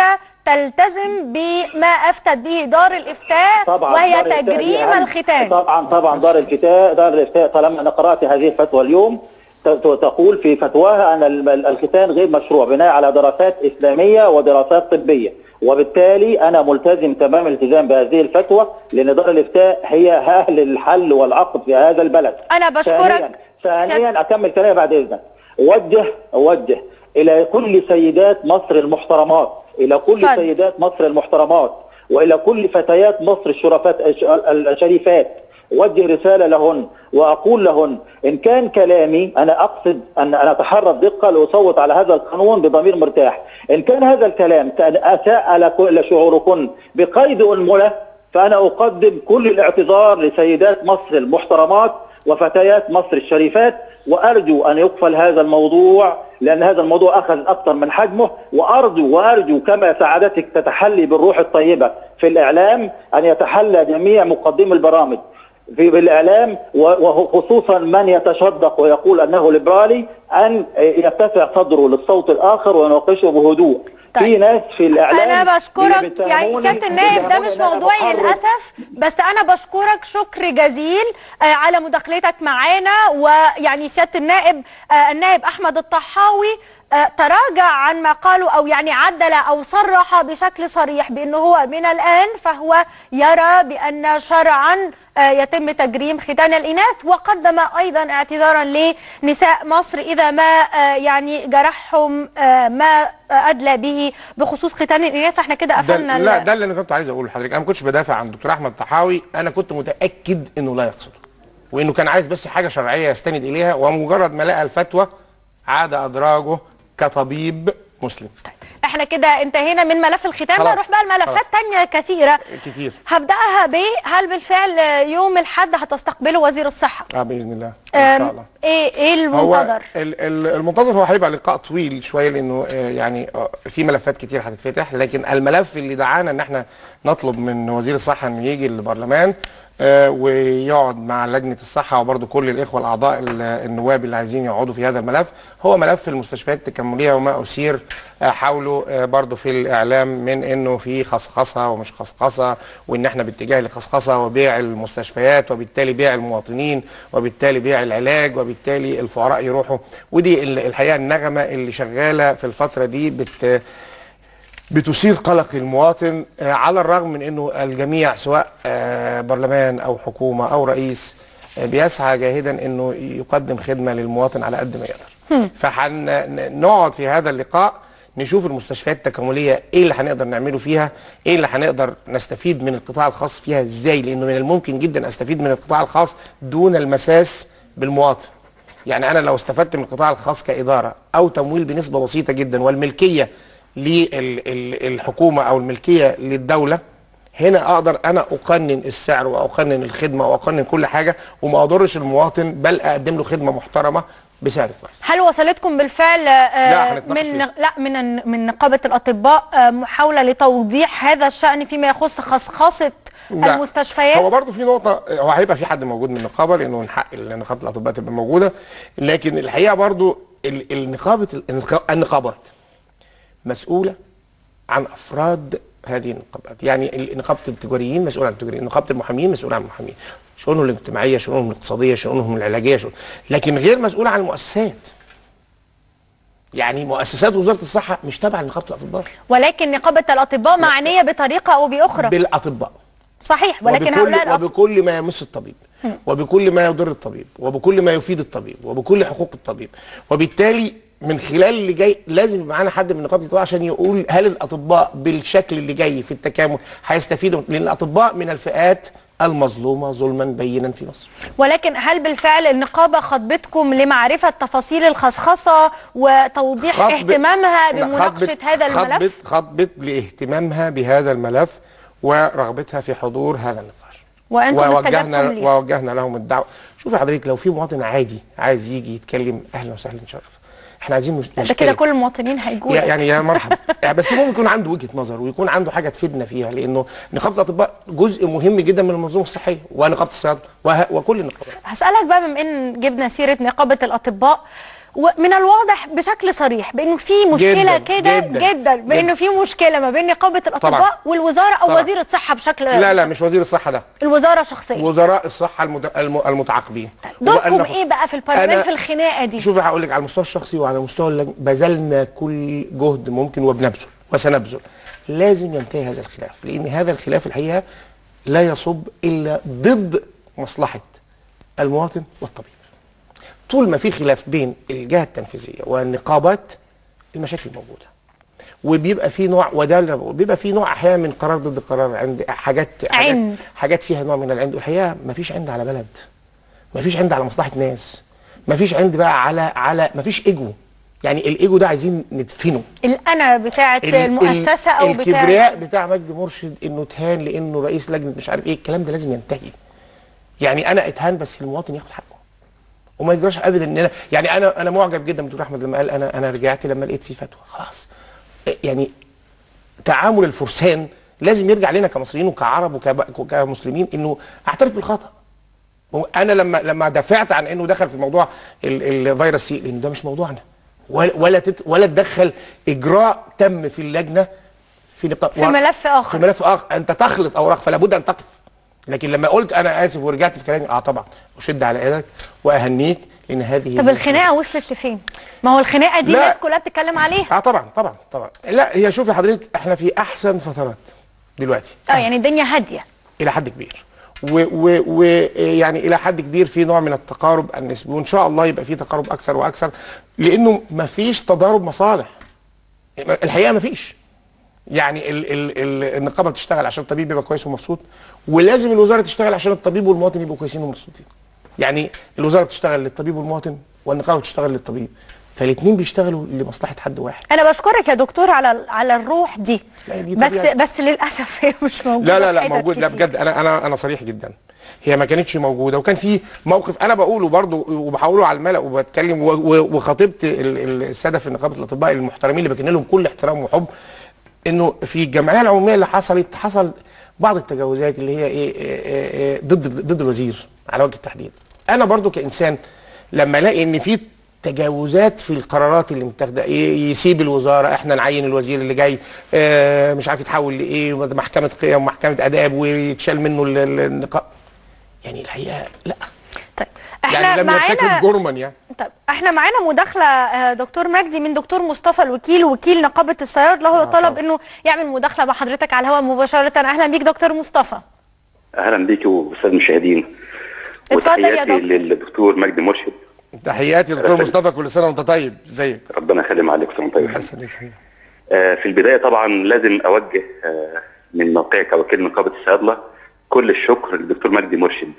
تلتزم بما افتت به دار الافتاء طبعا وهي دار الإفتاء تجريم دي أهم. الختان طبعا طبعا دار الفتاء دار الافتاء طالما انا قرات هذه الفتوى اليوم ت- ت- تقول في فتواها ان الم- الختان غير مشروع بناء على دراسات اسلاميه ودراسات طبيه وبالتالي انا ملتزم تمام الالتزام بهذه الفتوى لان دار الافتاء هي اهل الحل والعقد في هذا البلد أنا بشكرك. ثانيا, ثانيا اكمل كلامي بعد اذنك اوجه اوجه الى كل سيدات مصر المحترمات الى كل اتفضل. سيدات مصر المحترمات والى كل فتيات مصر الشرفات الش- الشريفات وجه رساله لهن واقول لهن ان كان كلامي انا اقصد ان انا اتحرى الدقه لاصوت على هذا القانون بضمير مرتاح ان كان هذا الكلام كان اساء لك- لشعوركن بقيد انمله فانا اقدم كل الاعتذار لسيدات مصر المحترمات وفتيات مصر الشريفات وارجو ان يقفل هذا الموضوع لان هذا الموضوع اخذ اكثر من حجمه وارجو وارجو كما سعادتك تتحلي بالروح الطيبه في الاعلام ان يتحلى جميع مقدمي البرامج في بالاعلام و- وخصوصا من يتشدق ويقول انه ليبرالي ان يتسع صدره للصوت الاخر ويناقشه بهدوء طيب. في ناس في الاعلام انا بشكرك بيتهموني- يعني سياده النائب ده بيتهموني مش إن أنا موضوعي بحرض للاسف بس انا بشكرك شكر جزيل آه، على مداخلتك معانا ويعني سياده النائب آه، النائب احمد الطحاوي آه، تراجع عن ما قاله او يعني عدل او صرح بشكل صريح بانه هو من الان فهو يرى بان شرعا آه، يتم تجريم ختان الاناث وقدم ايضا اعتذارا لنساء مصر اذا ما آه، يعني جرحهم آه، ما آه، ادلى به بخصوص ختان الاناث فاحنا كده ده قفلنا لا ال- ده اللي انا كنت عايز اقوله لحضرتك انا ما كنتش بدافع عن الدكتور احمد طحاوي انا كنت متاكد انه لا يقصده وانه كان عايز بس حاجه شرعيه يستند اليها ومجرد ما لقى الفتوى عاد ادراجه كطبيب مسلم احنا كده انتهينا من ملف الختان خلاص. نروح بقى لملفات خلاص. تانية كثيرة كتير هبدأها ب هل بالفعل يوم الحد هتستقبله وزير الصحة اه باذن الله ان شاء أم، الله ايه ايه هو المنتظر ال- ال- المنتظر هو هيبقى لقاء طويل شويه لانه آه، يعني آه، في ملفات كتير هتتفتح لكن الملف اللي دعانا ان احنا نطلب من وزير الصحه انه يجي البرلمان آه، ويقعد مع لجنه الصحه وبرضه كل الاخوه الاعضاء ال- النواب اللي عايزين يقعدوا في هذا الملف هو ملف المستشفيات التكمليه وما اثير آه، حوله آه، برضه في الاعلام من انه في خصخصه ومش خصخصه وان احنا باتجاه لخصخصه وبيع المستشفيات وبالتالي بيع المواطنين وبالتالي بيع العلاج وبالتالي الفقراء يروحوا ودي ال- الحقيقه النغمه اللي شغاله في الفتره دي بت بتثير قلق المواطن آه، على الرغم من انه الجميع سواء آه، برلمان او حكومه او رئيس آه، بيسعى جاهدا انه يقدم خدمه للمواطن على قد ما يقدر فهنقعد في هذا اللقاء نشوف المستشفيات التكامليه ايه اللي هنقدر نعمله فيها ايه اللي هنقدر نستفيد من القطاع الخاص فيها ازاي لانه من الممكن جدا استفيد من القطاع الخاص دون المساس بالمواطن يعني انا لو استفدت من القطاع الخاص كاداره او تمويل بنسبه بسيطه جدا والملكيه للحكومه او الملكيه للدوله هنا اقدر انا اقنن السعر واقنن الخدمه واقنن كل حاجه وما اضرش المواطن بل اقدم له خدمه محترمه بسعر كويس هل وصلتكم بالفعل آه، لا، هنتناقش من فيها. لا من من نقابة الأطباء آه، محاولة لتوضيح هذا الشأن فيما يخص خصخصة لا. المستشفيات هو برضه في نقطة هو هيبقى في حد موجود من النقابة لأنه من حق نقابة الأطباء تبقى موجودة لكن الحقيقة برضه ال- النقابة النقا- النقابات مسؤولة عن أفراد هذه النقابات يعني ال- نقابة التجاريين مسؤولة عن التجاريين نقابة المحامين مسؤولة عن المحامين شؤونهم الاجتماعية شؤونهم الاقتصادية شؤونهم العلاجية شؤون لكن غير مسؤولة عن المؤسسات يعني مؤسسات وزارة الصحة مش تابعة لنقابة الأطباء ولكن نقابة الأطباء معنية بطريقة أو بأخرى بالأطباء صحيح ولكن وبكل, هؤلاء الأطباء وبكل ما يمس الطبيب وبكل ما يضر الطبيب وبكل ما يفيد الطبيب وبكل حقوق الطبيب وبالتالي من خلال اللي جاي لازم يبقى معانا حد من نقابه الاطباء عشان يقول هل الاطباء بالشكل اللي جاي في التكامل هيستفيدوا لان الاطباء من الفئات المظلومه ظلما بينا في مصر ولكن هل بالفعل النقابة خطبتكم لمعرفة تفاصيل الخصخصة وتوضيح خطبت- اهتمامها لا، بمناقشة خطبت- هذا الملف؟ خطبت خطبت لاهتمامها بهذا الملف ورغبتها في حضور هذا النقاش وانتم ووجهنا استجبتم ليه ووجهنا لهم الدعوه شوفي حضرتك لو في مواطن عادي عايز يجي يتكلم اهلا وسهلا شرف احنا عايزين مش ده مش كده كل المواطنين هيجوا يا- يعني يا مرحبا يعني بس ممكن يكون عنده وجهه نظر ويكون عنده حاجه تفيدنا فيها لانه نقابه الاطباء جزء مهم جدا من المنظومه الصحيه ونقابه الصيادله وه- وكل النقابات هسألك بقى بما ان جبنا سيرة نقابة الأطباء ومن الواضح بشكل صريح بانه في مشكله جداً، كده جداً، جدا بانه جداً. في مشكله ما بين نقابه الاطباء طبعاً. والوزاره او طبعاً. وزير الصحه بشكل لا لا مش وزير الصحه ده الوزاره شخصيا وزراء الصحه المد... الم... المتعاقبين دوركم وأنا- ايه بقى في البرلمان أنا- في الخناقه دي شوفي هقول لك على المستوى الشخصي وعلى مستوى اللجنة بذلنا كل جهد ممكن وبنبذل وسنبذل لازم ينتهي هذا الخلاف لان هذا الخلاف الحقيقه لا يصب الا ضد مصلحه المواطن والطبيب طول ما في خلاف بين الجهه التنفيذيه والنقابات المشاكل موجوده وبيبقى في نوع وده اللي بقول، بيبقى في نوع احيانا من قرار ضد قرار عند حاجات حاجات, عند. حاجات فيها نوع من العند والحقيقه ما فيش عند على بلد ما فيش عند على مصلحه ناس ما فيش عند بقى على على ما فيش ايجو يعني الايجو ده عايزين ندفنه الانا بتاعه ال- المؤسسه او الكبرياء بتاع بتاع مجدي مرشد انه اتهان لانه رئيس لجنه مش عارف ايه الكلام ده لازم ينتهي يعني انا اتهان بس المواطن ياخد حقه وما يجراش ابدا ان انا يعني انا انا معجب جدا بدكتور احمد لما قال انا انا رجعت لما لقيت في فتوى خلاص يعني تعامل الفرسان لازم يرجع لنا كمصريين وكعرب وكب- وكمسلمين انه اعترف بالخطا انا لما لما دافعت عن انه دخل في موضوع ال- الفيروس سي لان ده مش موضوعنا ولا ولا تت ولا تدخل اجراء تم في اللجنه في نقاط في ملف آخر. في ملف اخر انت تخلط اوراق فلا بد ان تقف لكن لما قلت انا اسف ورجعت في كلامي اه طبعا اشد على يدك واهنيك لان هذه طب هي- الخناقه وصلت لفين ما هو الخناقه دي لا. الناس كلها بتتكلم عليها اه طبعا طبعا طبعا لا هي شوفي حضرتك احنا في احسن فترات دلوقتي اه يعني الدنيا هاديه الى حد كبير ويعني الى حد كبير في نوع من التقارب النسبي وان شاء الله يبقى في تقارب اكثر واكثر لانه ما فيش تضارب مصالح الحقيقه ما فيش يعني ال ال ال النقابه بتشتغل عشان الطبيب يبقى كويس ومبسوط ولازم الوزاره تشتغل عشان الطبيب والمواطن يبقوا كويسين ومبسوطين يعني الوزاره بتشتغل للطبيب والمواطن والنقابه بتشتغل للطبيب فالاثنين بيشتغلوا لمصلحه حد واحد انا بشكرك يا دكتور على على الروح دي لا، دي بس طبيعة. بس للاسف هي مش موجوده لا لا في لا حتت موجود لا كتير. بجد انا انا انا صريح جدا هي ما كانتش موجوده وكان في موقف انا بقوله برضه وبحاوله على الملأ وبتكلم و- و- وخاطبت ال- ال- الساده في نقابه الاطباء المحترمين اللي بكن لهم كل احترام وحب انه في الجمعيه العموميه اللي حصلت حصل بعض التجاوزات اللي هي ايه, إيه, إيه, إيه ضد ضد الوزير على وجه التحديد انا برضو كانسان لما الاقي ان في تجاوزات في القرارات اللي متاخده إيه يسيب الوزاره احنا نعين الوزير اللي جاي اه مش عارف يتحول لايه محكمه قيم ومحكمه اداب ويتشال منه ال- ال- النقاء يعني الحقيقه لا طيب احنا يعني لم يرتكب معانا جرما يعني طب احنا معانا مداخله آه، دكتور مجدي من دكتور مصطفى الوكيل وكيل نقابه الصياد له طلب طبعا. انه يعمل مداخله مع حضرتك على الهواء مباشره اهلا بيك دكتور مصطفى اهلا بيك والساده المشاهدين اتفضل يا وتحياتي دكتور. للدكتور مجدي مرشد تحياتي دكتور مصطفى كل سنه وانت طيب ازيك ربنا يخلي عليك سنه طيب الله يخليك حبيبي. آه، في البدايه طبعا لازم اوجه آه، من موقعي كوكيل نقابه الصيادله كل الشكر للدكتور مجدي مرشد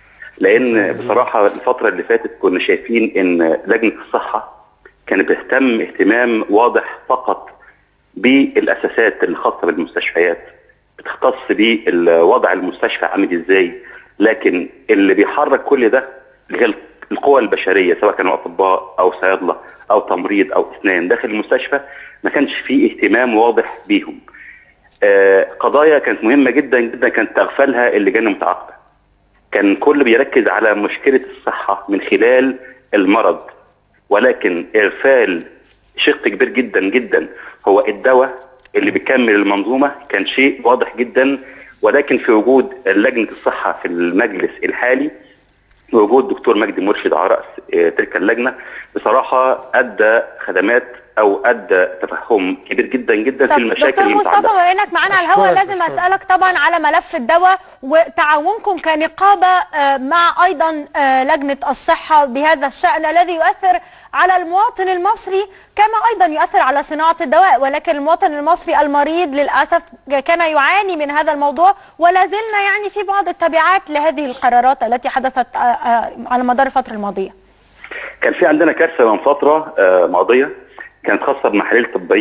لان بصراحه الفتره اللي فاتت كنا شايفين ان لجنه الصحه كانت بتهتم اهتمام واضح فقط بالاساسات الخاصه بالمستشفيات بتختص بوضع المستشفى عامل ازاي لكن اللي بيحرك كل ده اللي هي القوى البشريه سواء كانوا اطباء او صيادله او تمريض او اسنان داخل المستشفى ما كانش فيه اهتمام واضح بيهم. آه، قضايا كانت مهمه جدا جدا كانت تغفلها اللجان المتعاقبه. كان كل بيركز على مشكله الصحه من خلال المرض ولكن اغفال شق كبير جدا جدا هو الدواء اللي بيكمل المنظومه كان شيء واضح جدا ولكن في وجود لجنه الصحه في المجلس الحالي وجود دكتور مجدي مرشد على راس آه، تلك اللجنه بصراحه ادى خدمات او ادى تفهم كبير جدا جدا في طب المشاكل دكتور مصطفى المتعلقه بما انك معانا على الهواء أشكرك، لازم أشكرك. اسالك طبعا على ملف الدواء وتعاونكم كنقابه آه، مع ايضا آه، لجنه الصحه بهذا الشان الذي يؤثر على المواطن المصري كما ايضا يؤثر على صناعه الدواء ولكن المواطن المصري المريض للاسف كان يعاني من هذا الموضوع ولا زلنا يعني في بعض التبعات لهذه القرارات التي حدثت آه، آه، على مدار الفتره الماضيه كان في عندنا كارثه من فتره آه، ماضيه كانت خاصه بمحاليل طبيه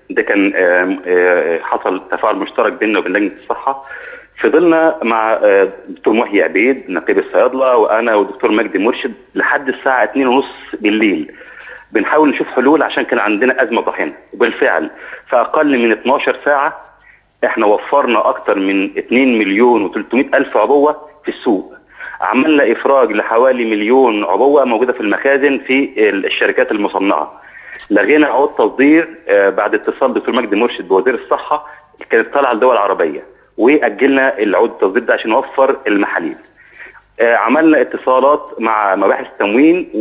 ده كان آه، آه، حصل تفاعل مشترك بيننا وبين لجنه الصحه فضلنا مع آه، دكتور محيي عبيد نقيب الصيادله وانا والدكتور مجدي مرشد لحد الساعه 2:30 بالليل بنحاول نشوف حلول عشان كان عندنا ازمه طاحنه وبالفعل في اقل من 12 ساعه احنا وفرنا اكتر من 2 مليون و300 الف عبوه في السوق عملنا افراج لحوالي مليون عبوه موجوده في المخازن في الشركات المصنعه لغينا عقود تصدير آه، بعد اتصال دكتور مجدي مرشد بوزير الصحه كانت طالعه لدول عربيه واجلنا العقود التصدير ده عشان نوفر المحاليل آه، عملنا اتصالات مع مباحث التموين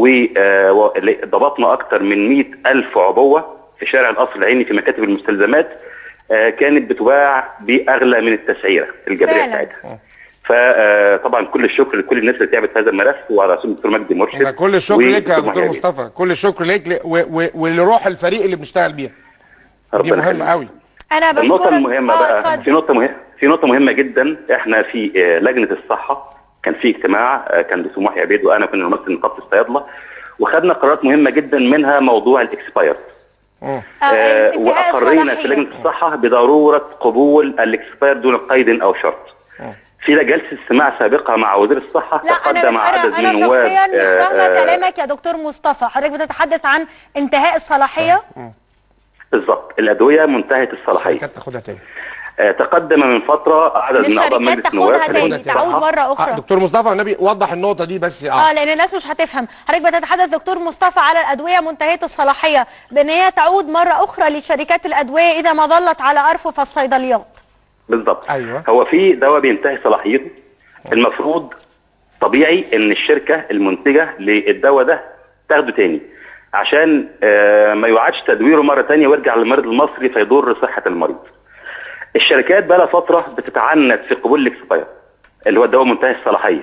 وضبطنا اكتر من 100 ألف عبوة في شارع القصر العيني في مكاتب المستلزمات آه، كانت بتباع بأغلى من التسعيرة الجبرية فعلاً. بتاعتها فطبعا كل الشكر لكل الناس اللي تعبت في هذا الملف وعلى رسول الدكتور مجدي مرشد أنا كل الشكر ليك يا ودكتور دكتور محيي. مصطفى كل الشكر ليك ل- و- و- ولروح الفريق اللي بنشتغل بيها دي ربنا مهمه يخليك. قوي انا بشكرك النقطة المهمة آه، بقى اتفضل. في نقطة مهمة في نقطة مهمة جدا احنا في آه، لجنة الصحة كان في اجتماع آه، كان دكتور محيي عبيد وانا كنا نمثل نقابة الصيادلة وخدنا قرارات مهمة جدا منها موضوع الاكسباير مم. آه، آه، انتهاء واقرينا الصلاحية. في لجنه الصحه بضروره قبول الاكسباير دون قيد او شرط. في جلسه استماع سابقه مع وزير الصحه لا انا تقدم عدد انا انا من نواب شخصيا مش آه، فاهمه آه، كلامك يا دكتور مصطفى حضرتك بتتحدث عن انتهاء الصلاحيه بالظبط الادويه منتهيه الصلاحيه. كانت تاخدها تاني آه، تقدم من فتره عدد مش من اعضاء شركات مجلس النواب تاخدها في تاني لجنة تعود الصحة. مره آه اخرى دكتور مصطفى والنبي وضح النقطه دي بس اه اه لان الناس مش هتفهم حضرتك بتتحدث دكتور مصطفى على الادويه منتهيه الصلاحيه بان هي تعود مره اخرى لشركات الادويه اذا ما ظلت على ارفف الصيدليات بالظبط أيوة. هو في دواء بينتهي صلاحيته المفروض طبيعي ان الشركه المنتجه للدواء ده تاخده تاني عشان آه، ما يعادش تدويره مره تانية ويرجع للمريض المصري فيضر صحه المريض. الشركات بقى لها فتره بتتعنت في قبول الاكسباير اللي هو الدواء منتهي الصلاحيه.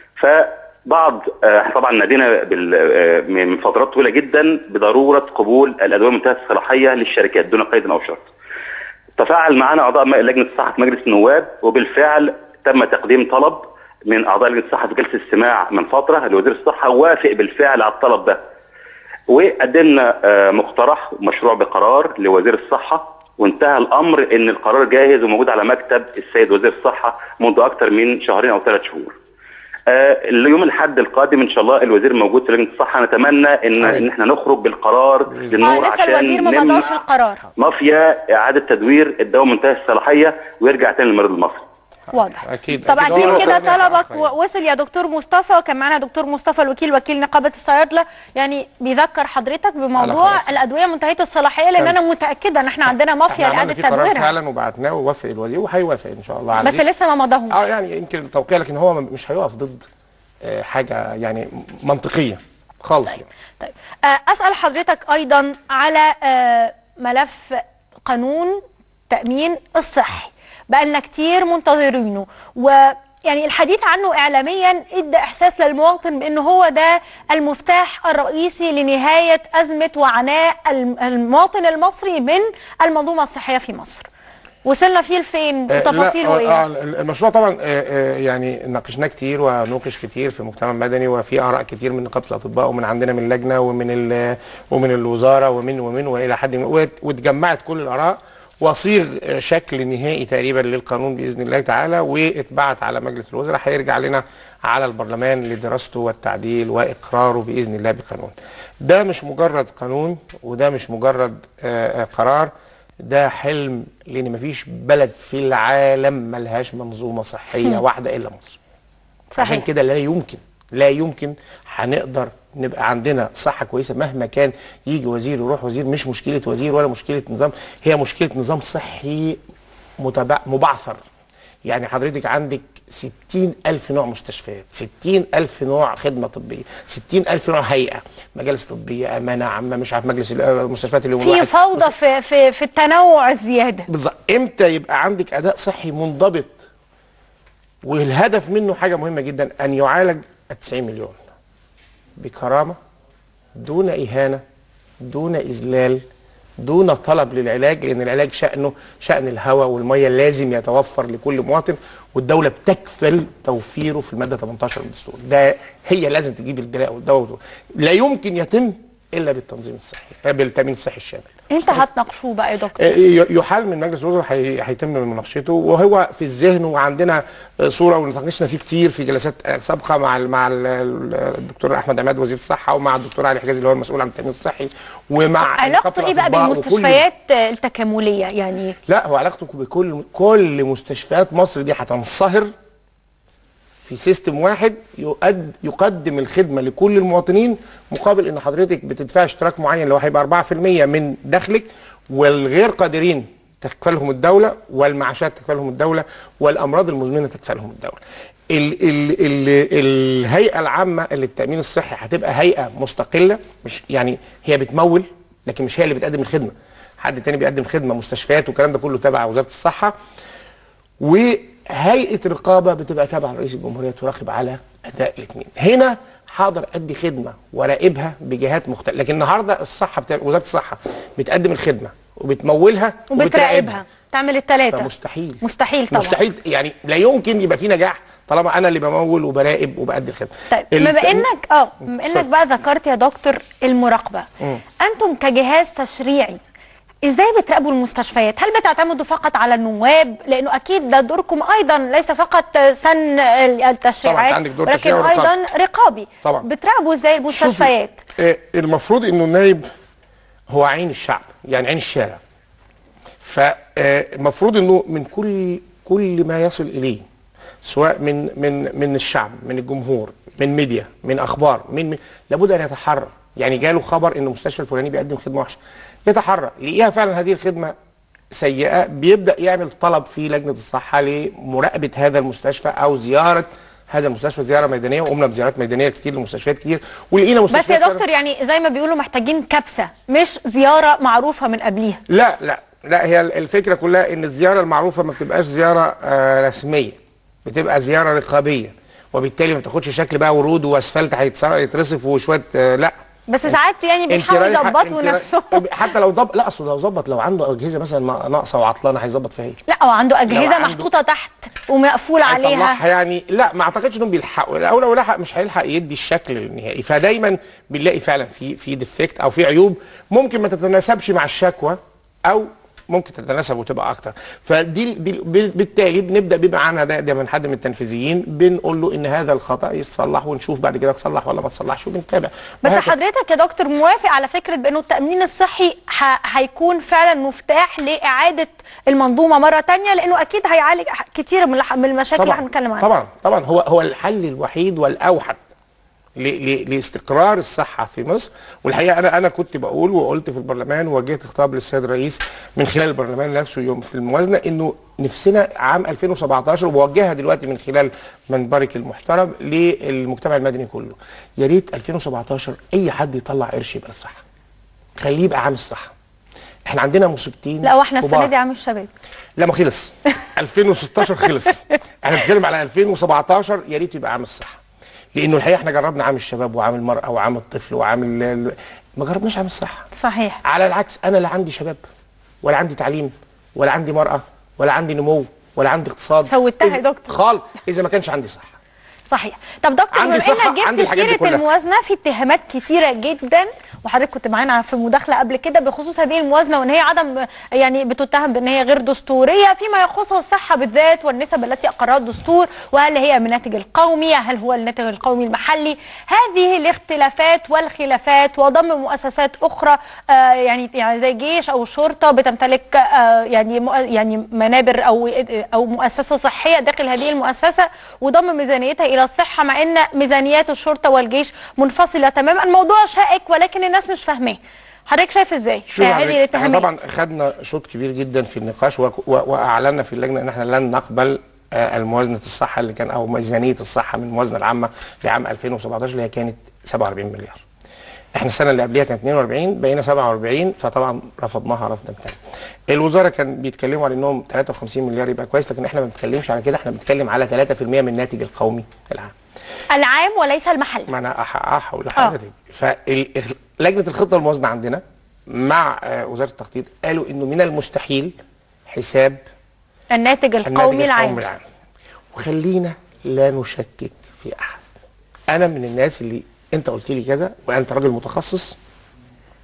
فبعض آه، طبعا نادينا بال- آه، من فترات طويله جدا بضروره قبول الادويه منتهيه الصلاحيه للشركات دون قيد او شرط. تفاعل معنا اعضاء م- لجنه الصحه في مجلس النواب وبالفعل تم تقديم طلب من اعضاء لجنه الصحه في جلسه استماع من فتره لوزير الصحه وافق بالفعل على الطلب ده. وقدمنا آه، مقترح مشروع بقرار لوزير الصحه وانتهى الامر ان القرار جاهز وموجود على مكتب السيد وزير الصحه منذ اكثر من شهرين او ثلاث شهور. آه، اليوم الاحد القادم ان شاء الله الوزير موجود في لجنه الصحه نتمنى ان ان احنا نخرج بالقرار اه للنور لسه الوزير عشان ما نمنع مضاش القرار مافيا اعاده تدوير الدواء منتهي الصلاحيه ويرجع تاني للمريض المصري. واضح اكيد طب أكيد اكيد هو كده كان طلبك يتأخر يعني. و- وصل يا دكتور مصطفى وكان معانا دكتور مصطفى الوكيل وكيل نقابه الصيادله يعني بيذكر حضرتك بموضوع خلاص. الادويه منتهيه الصلاحيه لان تمام. انا متاكده ان احنا عندنا مافيا احنا عملنا لاعاده فيه قرار تدويرها فعلا وبعتناه ووافق الوزير وهيوافق ان شاء الله على بس دي. لسه ما مضاهوش اه يعني يمكن التوقيع لكن هو مش هيقف ضد آه، حاجه يعني منطقيه خالص يعني طيب آه، اسال حضرتك ايضا على آه، ملف قانون تامين الصحي بقالنا كتير منتظرينه ويعني الحديث عنه اعلاميا ادى احساس للمواطن بان هو ده المفتاح الرئيسي لنهايه ازمه وعناء الم- المواطن المصري من المنظومه الصحيه في مصر وصلنا فيه لفين آه، وتفاصيله لا، آه، ايه آه، المشروع طبعا آه، آه، يعني ناقشناه كتير ونوقش كتير في المجتمع المدني وفي اراء كتير من نقابه الاطباء ومن عندنا من اللجنه ومن ال- ومن الوزاره ومن ومن والى حد ما وات- واتجمعت كل الاراء وصيغ آه، شكل نهائي تقريبا للقانون باذن الله تعالى واتبعت على مجلس الوزراء هيرجع لنا على البرلمان لدراسته والتعديل واقراره باذن الله بقانون. ده مش مجرد قانون وده مش مجرد آه، آه، قرار ده حلم لان مفيش بلد في العالم ملهاش منظومه صحيه واحده الا مصر عشان صحيح كده لا يمكن لا يمكن هنقدر نبقى عندنا صحه كويسه مهما كان يجي وزير يروح وزير مش مشكله وزير ولا مشكله نظام هي مشكله نظام صحي متبع مبعثر يعني حضرتك عندك ستين ألف نوع مستشفيات ستين ألف نوع خدمة طبية ستين ألف نوع هيئة مجالس طبية أمانة عامة مش عارف مجلس المستشفيات اليوم في الواحد فوضى في في في التنوع الزياده بالظبط امتى يبقى عندك اداء صحي منضبط والهدف منه حاجه مهمه جدا ان يعالج ال 90 مليون بكرامه دون اهانه دون اذلال دون طلب للعلاج لان العلاج شانه شان الهواء والميه لازم يتوفر لكل مواطن والدوله بتكفل توفيره في الماده 18 من الدستور ده هي لازم تجيب الدواء والدواء لا يمكن يتم الا بالتنظيم الصحي آه، بالتامين الصحي الشامل انت هتناقشوه بقى يا دكتور آه، ي- يحال من مجلس الوزراء هي- هيتم مناقشته وهو في الذهن وعندنا آه، صوره وناقشنا فيه كتير في جلسات آه، سابقه مع ال مع ال الدكتور احمد عماد وزير الصحه ومع الدكتور علي حجازي اللي هو المسؤول عن التامين الصحي ومع علاقته نقابة ايه بقى الأطباء وكل- بالمستشفيات التكامليه يعني لا هو علاقته بكل كل مستشفيات مصر دي هتنصهر في سيستم واحد يقد يقدم الخدمه لكل المواطنين مقابل ان حضرتك بتدفع اشتراك معين اللي هو هيبقى 4% من دخلك والغير قادرين تكفلهم الدوله والمعاشات تكفلهم الدوله والامراض المزمنه تكفلهم الدوله. ال ال ال الهيئه العامه للتامين الصحي هتبقى هيئه مستقله مش يعني هي بتمول لكن مش هي اللي بتقدم الخدمه. حد تاني بيقدم خدمه مستشفيات والكلام ده كله تبع وزاره الصحه وهيئه رقابه بتبقى تابعه لرئيس الجمهوريه تراقب على اداء الاثنين هنا حاضر ادي خدمه وراقبها بجهات مختلفه لكن النهارده الصحه بتاع وزاره الصحه بتقدم الخدمه وبتمولها وبتراقبها تعمل الثلاثه فمستحيل مستحيل طبعا مستحيل يعني لا يمكن يبقى في نجاح طالما انا اللي بمول وبراقب وبقدم الخدمه طيب الت- بما انك اه بما انك اتفضل. بقى ذكرت يا دكتور المراقبه انتم كجهاز تشريعي ازاي بتراقبوا المستشفيات هل بتعتمدوا فقط على النواب لانه اكيد ده دوركم ايضا ليس فقط سن التشريعات عندك دور ولكن تشريعي ورقابي. ايضا رقابي طبعا. بتراقبوا ازاي المستشفيات شوفي، آه، المفروض انه النايب هو عين الشعب يعني عين الشارع فالمفروض انه من كل كل ما يصل اليه سواء من من من الشعب من الجمهور من ميديا من اخبار من, من لابد ان يتحرى يعني جاله خبر ان المستشفى الفلاني بيقدم خدمه وحشه يتحرى لقيها فعلا هذه الخدمه سيئه بيبدا يعمل طلب في لجنه الصحه لمراقبه هذا المستشفى او زياره هذا المستشفى زياره ميدانيه وقمنا بزيارات ميدانيه كتير لمستشفيات كتير ولقينا بس مستشفيات يا فعلاً- دكتور يعني زي ما بيقولوا محتاجين كبسه مش زياره معروفه من قبليها لا لا لا هي الفكره كلها ان الزياره المعروفه ما بتبقاش زياره آه رسميه بتبقى زياره رقابيه وبالتالي ما تاخدش شكل بقى ورود واسفلت هيتص- هيترصف وشويه آه لا بس ساعات يعني انت بيحاولوا رايحة- يظبطوا انت رايحة- نفسهم حتى لو ضبط لا اصل لو ظبط لو عنده اجهزه مثلا ناقصه وعطلانه هيظبط فيها ايه؟ لا هو عنده اجهزه عنده- محطوطه تحت ومقفول عليها هيطلعها يعني لا ما اعتقدش انهم بيلحقوا او لو لحق مش هيلحق يدي الشكل النهائي فدايما بنلاقي فعلا في في ديفكت او في عيوب ممكن ما تتناسبش مع الشكوى او ممكن تتناسب وتبقى اكتر فدي دي بالتالي بنبدا بيبقى معانا ده, ده من حد من التنفيذيين بنقول له ان هذا الخطا يتصلح ونشوف بعد كده تصلح ولا ما تصلحش وبنتابع بس وهكذا. حضرتك يا دكتور موافق على فكره بانه التامين الصحي ه- هيكون فعلا مفتاح لاعاده المنظومه مره تانية لانه اكيد هيعالج ح- كتير من الح- من المشاكل اللي هنتكلم عنها طبعا طبعا هو هو الحل الوحيد والاوحد ل- ل- لاستقرار الصحه في مصر والحقيقه انا انا كنت بقول وقلت في البرلمان ووجهت خطاب للسيد الرئيس من خلال البرلمان نفسه يوم في الموازنه انه نفسنا عام 2017 وبوجهها دلوقتي من خلال منبرك المحترم للمجتمع المدني كله يا ريت 2017 اي حد يطلع قرش يبقى الصحه خليه يبقى عام الصحه احنا عندنا مصيبتين لا واحنا السنه كبار. دي عام الشباب لا ما خلص 2016 خلص احنا بنتكلم على 2017 يا ريت يبقى عام الصحه لانه الحقيقه احنا جربنا عام الشباب وعام المراه وعام الطفل وعام ال- ال- ما جربناش عام الصحه صحيح على العكس انا لا عندي شباب ولا عندي تعليم ولا عندي مراه ولا عندي نمو ولا عندي اقتصاد سويتها يا إذا- دكتور. خالص اذا ما كانش عندي صحه صحيح طب دكتور عندي بما صحة، انك جبت عندي الحاجات دي سيره كلها. الموازنه في اتهامات كتيره جدا وحضرتك كنت معانا في مداخله قبل كده بخصوص هذه الموازنه وان هي عدم يعني بتتهم بان هي غير دستوريه فيما يخص الصحه بالذات والنسب التي اقرها الدستور وهل هي من الناتج القومي هل هو الناتج القومي المحلي هذه الاختلافات والخلافات وضم مؤسسات اخرى آه يعني يعني زي جيش او شرطه بتمتلك آه يعني مؤ- يعني منابر او او مؤسسه صحيه داخل هذه المؤسسه وضم ميزانيتها الى الصحه مع ان ميزانيات الشرطه والجيش منفصله تماما الموضوع شائك ولكن الناس مش فاهماه حضرتك شايف ازاي شوف آه، حضرتك، هذه احنا الاتهامات طبعا خدنا شوط كبير جدا في النقاش و- و- واعلنا في اللجنه ان احنا لن نقبل آه، الموازنه الصحه اللي كان او ميزانيه الصحه من الموازنه العامه لعام 2017 اللي هي كانت 47 مليار. احنا السنه اللي قبلها كانت 42 بقينا 47 فطبعا رفضناها رفضا تام. الوزاره كان بيتكلموا على انهم 53 مليار يبقى كويس لكن احنا ما بنتكلمش على كده احنا بنتكلم على 3% من الناتج القومي العام. العام وليس المحلي ما انا أح- احول لحضرتك فلجنه الخطه والموازنه عندنا مع آه، وزاره التخطيط قالوا انه من المستحيل حساب الناتج الناتج القومي العام القومي العام وخلينا لا نشكك في احد انا من الناس اللي انت قلت لي كذا وانت راجل متخصص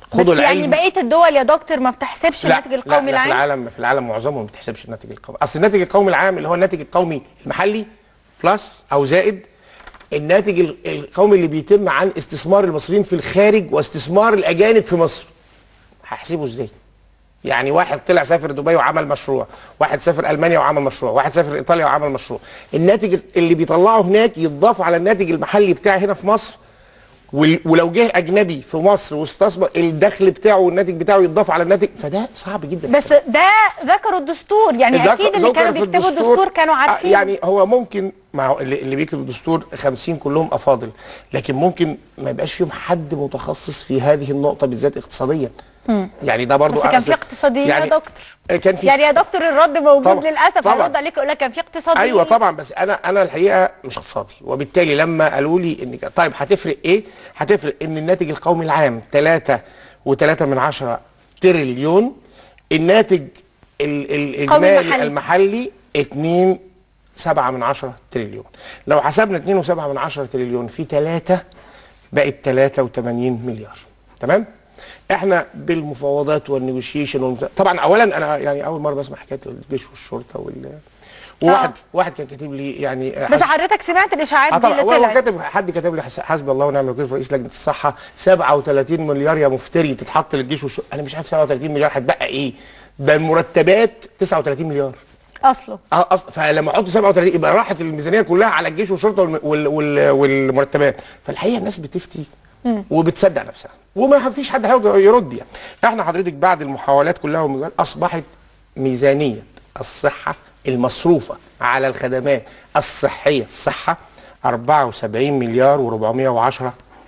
خدوا بس يعني العلم بقيه الدول يا دكتور ما بتحسبش الناتج القومي لا في العام العالم في العالم معظمهم ما بتحسبش الناتج القومي اصل الناتج القومي العام اللي هو الناتج القومي المحلي بلس او زائد الناتج ال- القومي اللي بيتم عن استثمار المصريين في الخارج واستثمار الاجانب في مصر هحسبه ازاي يعني واحد طلع سافر دبي وعمل مشروع واحد سافر المانيا وعمل مشروع واحد سافر ايطاليا وعمل مشروع الناتج اللي بيطلعه هناك يتضاف على الناتج المحلي بتاعي هنا في مصر وال- ولو جه اجنبي في مصر واستثمر الدخل بتاعه والناتج بتاعه يتضاف على الناتج فده صعب جدا بس ده ذكروا الدستور يعني ذكر- اكيد اللي ذكر كانوا في بيكتبوا الدستور كانوا آه، عارفين يعني هو ممكن ما هو اللي, اللي بيكتب الدستور 50 كلهم افاضل لكن ممكن ما يبقاش فيهم حد متخصص في هذه النقطه بالذات اقتصاديا يعني ده برضو بس كان أقصد- في اقتصاديين يا دكتور آه، كان في يعني يا دكتور الرد موجود طبعا، للاسف طبعا. هرد عليك اقول لك كان في اقتصاديين ايوه طبعا بس انا انا الحقيقه مش اقتصادي وبالتالي لما قالوا لي ان طيب هتفرق ايه؟ هتفرق ان الناتج القومي العام 3 و3 من 10 تريليون الناتج ال ال قومي الاجمالي محلي. المحلي 2 7 من 10 تريليون لو حسبنا 2 و7 من 10 تريليون في 3 بقت 83 مليار تمام؟ احنا بالمفاوضات والنيجوشيشن والمت... طبعا اولا انا يعني اول مره بسمع حكايه الجيش والشرطه وال وواحد آه. واحد كان كاتب لي يعني بس حضرتك سمعت الاشاعات اه دي طبعا اللي هو طلعت كاتب حد كاتب لي حس- حسبي الله ونعم الوكيل في رئيس لجنه الصحه 37 مليار يا مفتري تتحط للجيش والشرطه انا مش عارف 37 مليار هتبقى ايه ده المرتبات 39 مليار اصله اه اصلا فلما احط 37 يبقى راحت الميزانيه كلها على الجيش والشرطه والم- وال وال والمرتبات فالحقيقه الناس بتفتي وبتصدق نفسها وما فيش حد هيقدر يرد يعني احنا حضرتك بعد المحاولات كلها والمجال اصبحت ميزانيه الصحه المصروفه على الخدمات الصحيه الصحه 74 مليار و410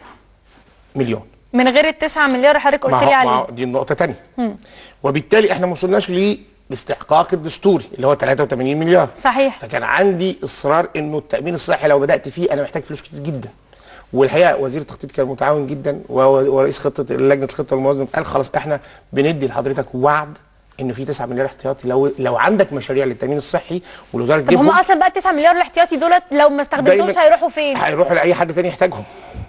مليون من غير التسعة مليار اللي حضرتك قلت ما لي هو ما عليه هو دي النقطة تانية وبالتالي احنا ما وصلناش للاستحقاق الدستوري اللي هو 83 مليار صحيح. فكان عندي اصرار انه التأمين الصحي لو بدأت فيه انا محتاج فلوس كتير جدا والحقيقه وزير التخطيط كان متعاون جدا وهو- ورئيس خطه لجنه الخطه والموازنه قال خلاص احنا بندي لحضرتك وعد انه في 9 مليار احتياطي لو لو عندك مشاريع للتامين الصحي والوزاره طب هم تجيبهم اصلا بقى التسعة مليار الاحتياطي دولت لو ما استخدمتهمش دايماً- هيروحوا فين؟ هيروحوا لاي حد تاني يحتاجهم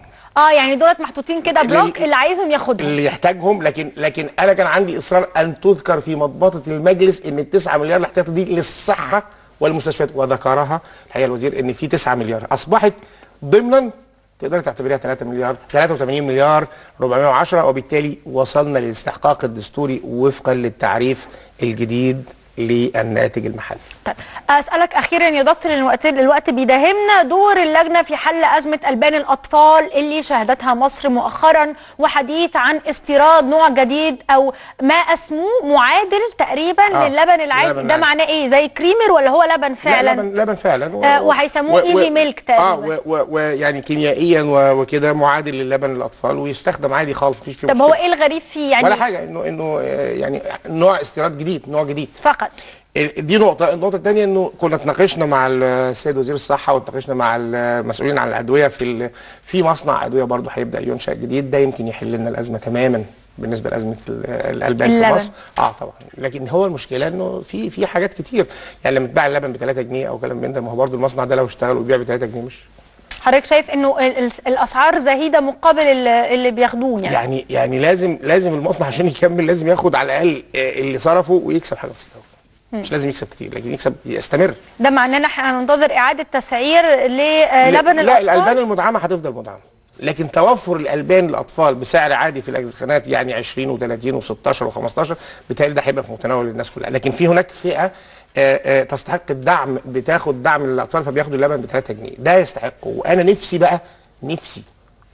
اه يعني دولت محطوطين كده بلوك لل- اللي عايزهم ياخدهم اللي يحتاجهم لكن لكن انا كان عندي اصرار ان تذكر في مضبطه المجلس ان التسعة مليار الاحتياطي دي للصحه والمستشفيات وذكرها الحقيقه الوزير ان في 9 مليار اصبحت ضمنا تقدر تعتبريها 3 مليار 83 مليار 410 وبالتالي وصلنا للاستحقاق الدستوري وفقا للتعريف الجديد للناتج المحلي طيب اسالك اخيرا يا دكتور الوقت الوقت بيداهمنا دور اللجنه في حل ازمه البان الاطفال اللي شهدتها مصر مؤخرا وحديث عن استيراد نوع جديد او ما اسموه معادل تقريبا آه، للبن العادي لبن ده عادي. معناه ايه زي كريمر ولا هو لبن فعلا لا لبن لبن فعلا و- آه، وهيسموه ايجي ميلك اه تقريبا. و- و- ويعني كيميائيا و- وكده معادل للبن للاطفال ويستخدم عادي خالص مفيش فيه طب مشكله هو ايه الغريب فيه يعني ولا حاجه انه انه آه، يعني نوع استيراد جديد نوع جديد فقط دي نقطة، النقطة الثانية انه كنا اتناقشنا مع السيد وزير الصحة واتناقشنا مع المسؤولين عن الأدوية في ال- في مصنع أدوية برضه هيبدأ ينشأ جديد ده يمكن يحل لنا الأزمة تماما بالنسبة لأزمة ال- الألبان في اللبن. مصر اه طبعا لكن هو المشكلة انه في في حاجات كتير يعني لما تباع اللبن ب 3 جنيه او كلام من ده ما هو برضه المصنع ده لو اشتغل وبيبيع ب 3 جنيه مش حضرتك شايف انه ال- ال- الاسعار زهيده مقابل ال- اللي بياخدوه يعني, يعني يعني لازم لازم المصنع عشان يكمل لازم ياخد على الأقل آه، اللي صرفه ويكسب حاجة بسيطة أوي. مش لازم يكسب كتير لكن يكسب يستمر ده معناه ان احنا هننتظر اعاده تسعير للبن لا الاطفال الالبان المدعمه هتفضل مدعمه لكن توفر الالبان للاطفال بسعر عادي في الاجزخانات يعني 20 و30 و16 و15 بالتالي ده هيبقى في متناول الناس كلها لكن في هناك فئه آه، آه، تستحق الدعم بتاخد دعم للاطفال فبياخدوا اللبن ب 3 جنيه ده يستحقه وانا نفسي بقى نفسي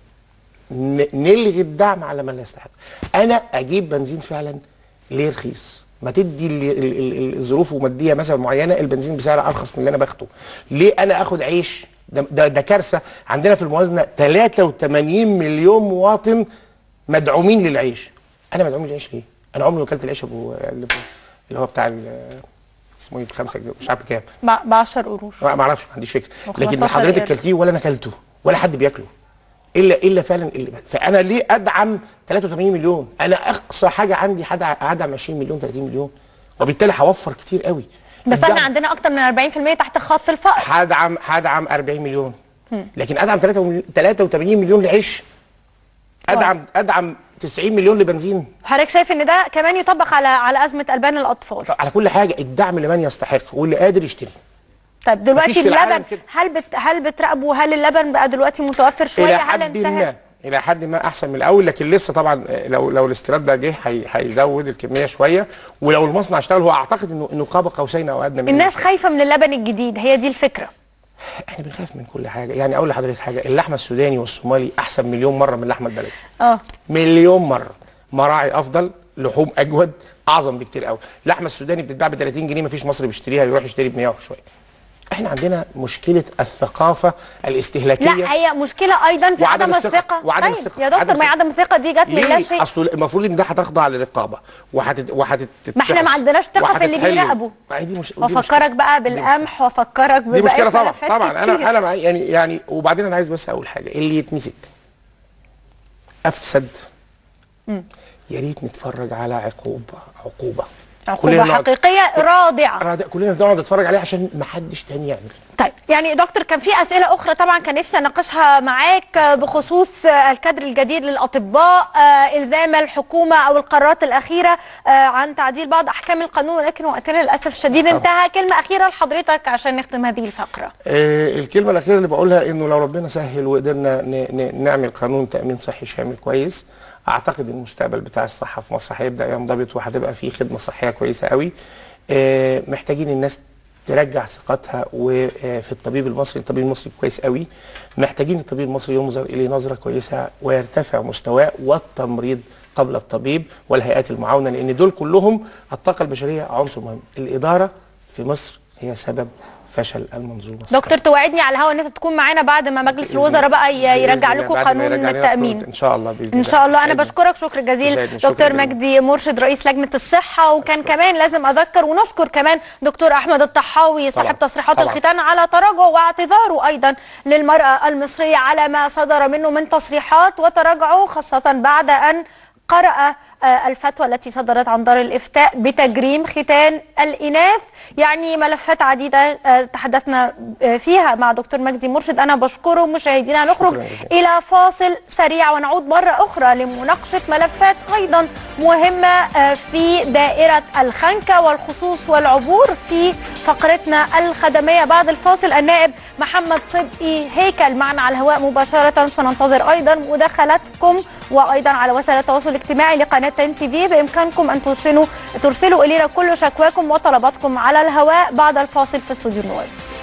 ن- نلغي الدعم على من لا يستحق انا اجيب بنزين فعلا ليه رخيص ما تدي ال- ال- ال- الظروف وماديه مثلا معينه البنزين بسعر ارخص من اللي انا باخده ليه انا اخد عيش ده, ده, ده كارثه عندنا في الموازنه 83 مليون مواطن مدعومين للعيش انا مدعوم للعيش ليه انا عمري ما اكلت العيش ابو اللي اللي هو بتاع ال- اسمه ايه بخمسه جنيه مش عارف كام ب 10 قروش ما ما اعرفش ما عنديش فكره و15 لكن لا حضرتك قرش. كلتيه ولا انا كلته ولا حد بياكله الا الا فعلا اللي فانا ليه ادعم 83 مليون انا اقصى حاجه عندي هدع- هدعم 20 مليون 30 مليون وبالتالي هوفر كتير قوي بس الدعم احنا عندنا اكتر من 40% تحت خط الفقر هدعم هدعم 40 مليون لكن ادعم 83 مليون لعيش ادعم ادعم 90 مليون لبنزين حضرتك شايف ان ده كمان يطبق على على ازمه البان الاطفال على كل حاجه الدعم لمن يستحق واللي قادر يشتري طيب دلوقتي مفيش في العالم اللبن كده. هل بت هل بتراقبوا هل اللبن بقى دلوقتي متوفر شويه الى هل حد انتهى ما الى حد ما احسن من الاول لكن لسه طبعا آه، لو لو الاستيراد ده جه هي- هيزود الكميه شويه ولو المصنع اشتغل هو اعتقد انه انه قاب قوسين او ادنى من الناس ذلك. خايفه من اللبن الجديد هي دي الفكره احنا بنخاف من كل حاجه يعني اقول لحضرتك حاجه اللحمه السوداني والصومالي احسن مليون مره من اللحمه البلدي اه مليون مره مراعي افضل لحوم اجود اعظم بكتير قوي اللحمه السوداني بتتباع ب 30 جنيه مفيش مصري بيشتريها يروح يشتري ب 100 وشويه احنا عندنا مشكله الثقافه الاستهلاكيه لا هي مشكله ايضا في وعدم عدم الثقة. الثقه وعدم طيب الثقة. يا دكتور عدم ما هي الثقة. عدم الثقه دي جت من لا ليه؟ شيء اصل المفروض ان ده هتخضع للرقابه وهتت وهتت ما احنا ما عندناش ثقه في اللي وهتتحل. بيراقبوا ما هي دي مش دي وافكرك مشكلة. بقى دي مشكلة. بالقمح وافكرك دي ببقية مشكله طبعا ملفات طبعا كتير. انا انا معي يعني يعني وبعدين انا عايز بس اقول حاجه اللي يتمسك افسد يا ريت نتفرج على عقوبه عقوبه عقوبه نقعد- حقيقيه رادعه رادع- كلنا نقعد نتفرج عليه عشان ما حدش تاني يعمل طيب يعني دكتور كان في اسئله اخرى طبعا كان نفسي اناقشها معاك آه، بخصوص آه، الكادر الجديد للاطباء آه، الزام الحكومه او القرارات الاخيره آه، عن تعديل بعض احكام القانون ولكن وقتنا للاسف الشديد انتهى كلمه اخيره لحضرتك عشان نختم هذه الفقره آه الكلمه الاخيره اللي بقولها انه لو ربنا سهل وقدرنا ن- ن- نعمل قانون تامين صحي شامل كويس اعتقد المستقبل بتاع الصحه في مصر هيبدا ينضبط وهتبقى فيه خدمه صحيه كويسه قوي آه محتاجين الناس ترجع ثقتها وفي الطبيب المصري الطبيب المصري كويس قوي محتاجين الطبيب المصري ينظر اليه نظره كويسه ويرتفع مستواه والتمريض قبل الطبيب والهيئات المعاونه لان دول كلهم الطاقه البشريه عنصر مهم الاداره في مصر هي سبب فشل المنظومه الصحية. دكتور توعدني على الهواء ان انت تكون معانا بعد ما مجلس بإذن الوزراء بقى ي- بإذن يرجع الله. لكم بعد ما قانون يرجع لنا التامين ان شاء الله باذن الله ان شاء الله انا يسعدني. بشكرك شكر جزيل يسعدني. شكراً دكتور جزيلاً. مجدي مرشد رئيس لجنه الصحه وكان كمان لازم اذكر ونشكر كمان دكتور احمد الطحاوي صاحب طبعاً. تصريحات طبعاً. الختان على تراجع واعتذاره ايضا للمراه المصريه على ما صدر منه من تصريحات وتراجعه خاصه بعد ان قرأ آه، الفتوى التي صدرت عن دار الإفتاء بتجريم ختان الإناث يعني ملفات عديدة آه، تحدثنا آه، فيها مع دكتور مجدي مرشد أنا بشكره مشاهدينا نخرج شكراً جزيلاً. إلى فاصل سريع ونعود مرة أخرى لمناقشة ملفات أيضا مهمة آه، في دائرة الخنكة والخصوص والعبور في فقرتنا الخدمية بعد الفاصل النائب محمد صدقي هيكل معنا على الهواء مباشرة سننتظر أيضا مداخلاتكم وأيضا على وسائل التواصل الاجتماعي لقناة تن تي في بإمكانكم أن ترسلوا ترسلوا إلينا كل شكواكم وطلباتكم على الهواء بعد الفاصل في استوديو النواب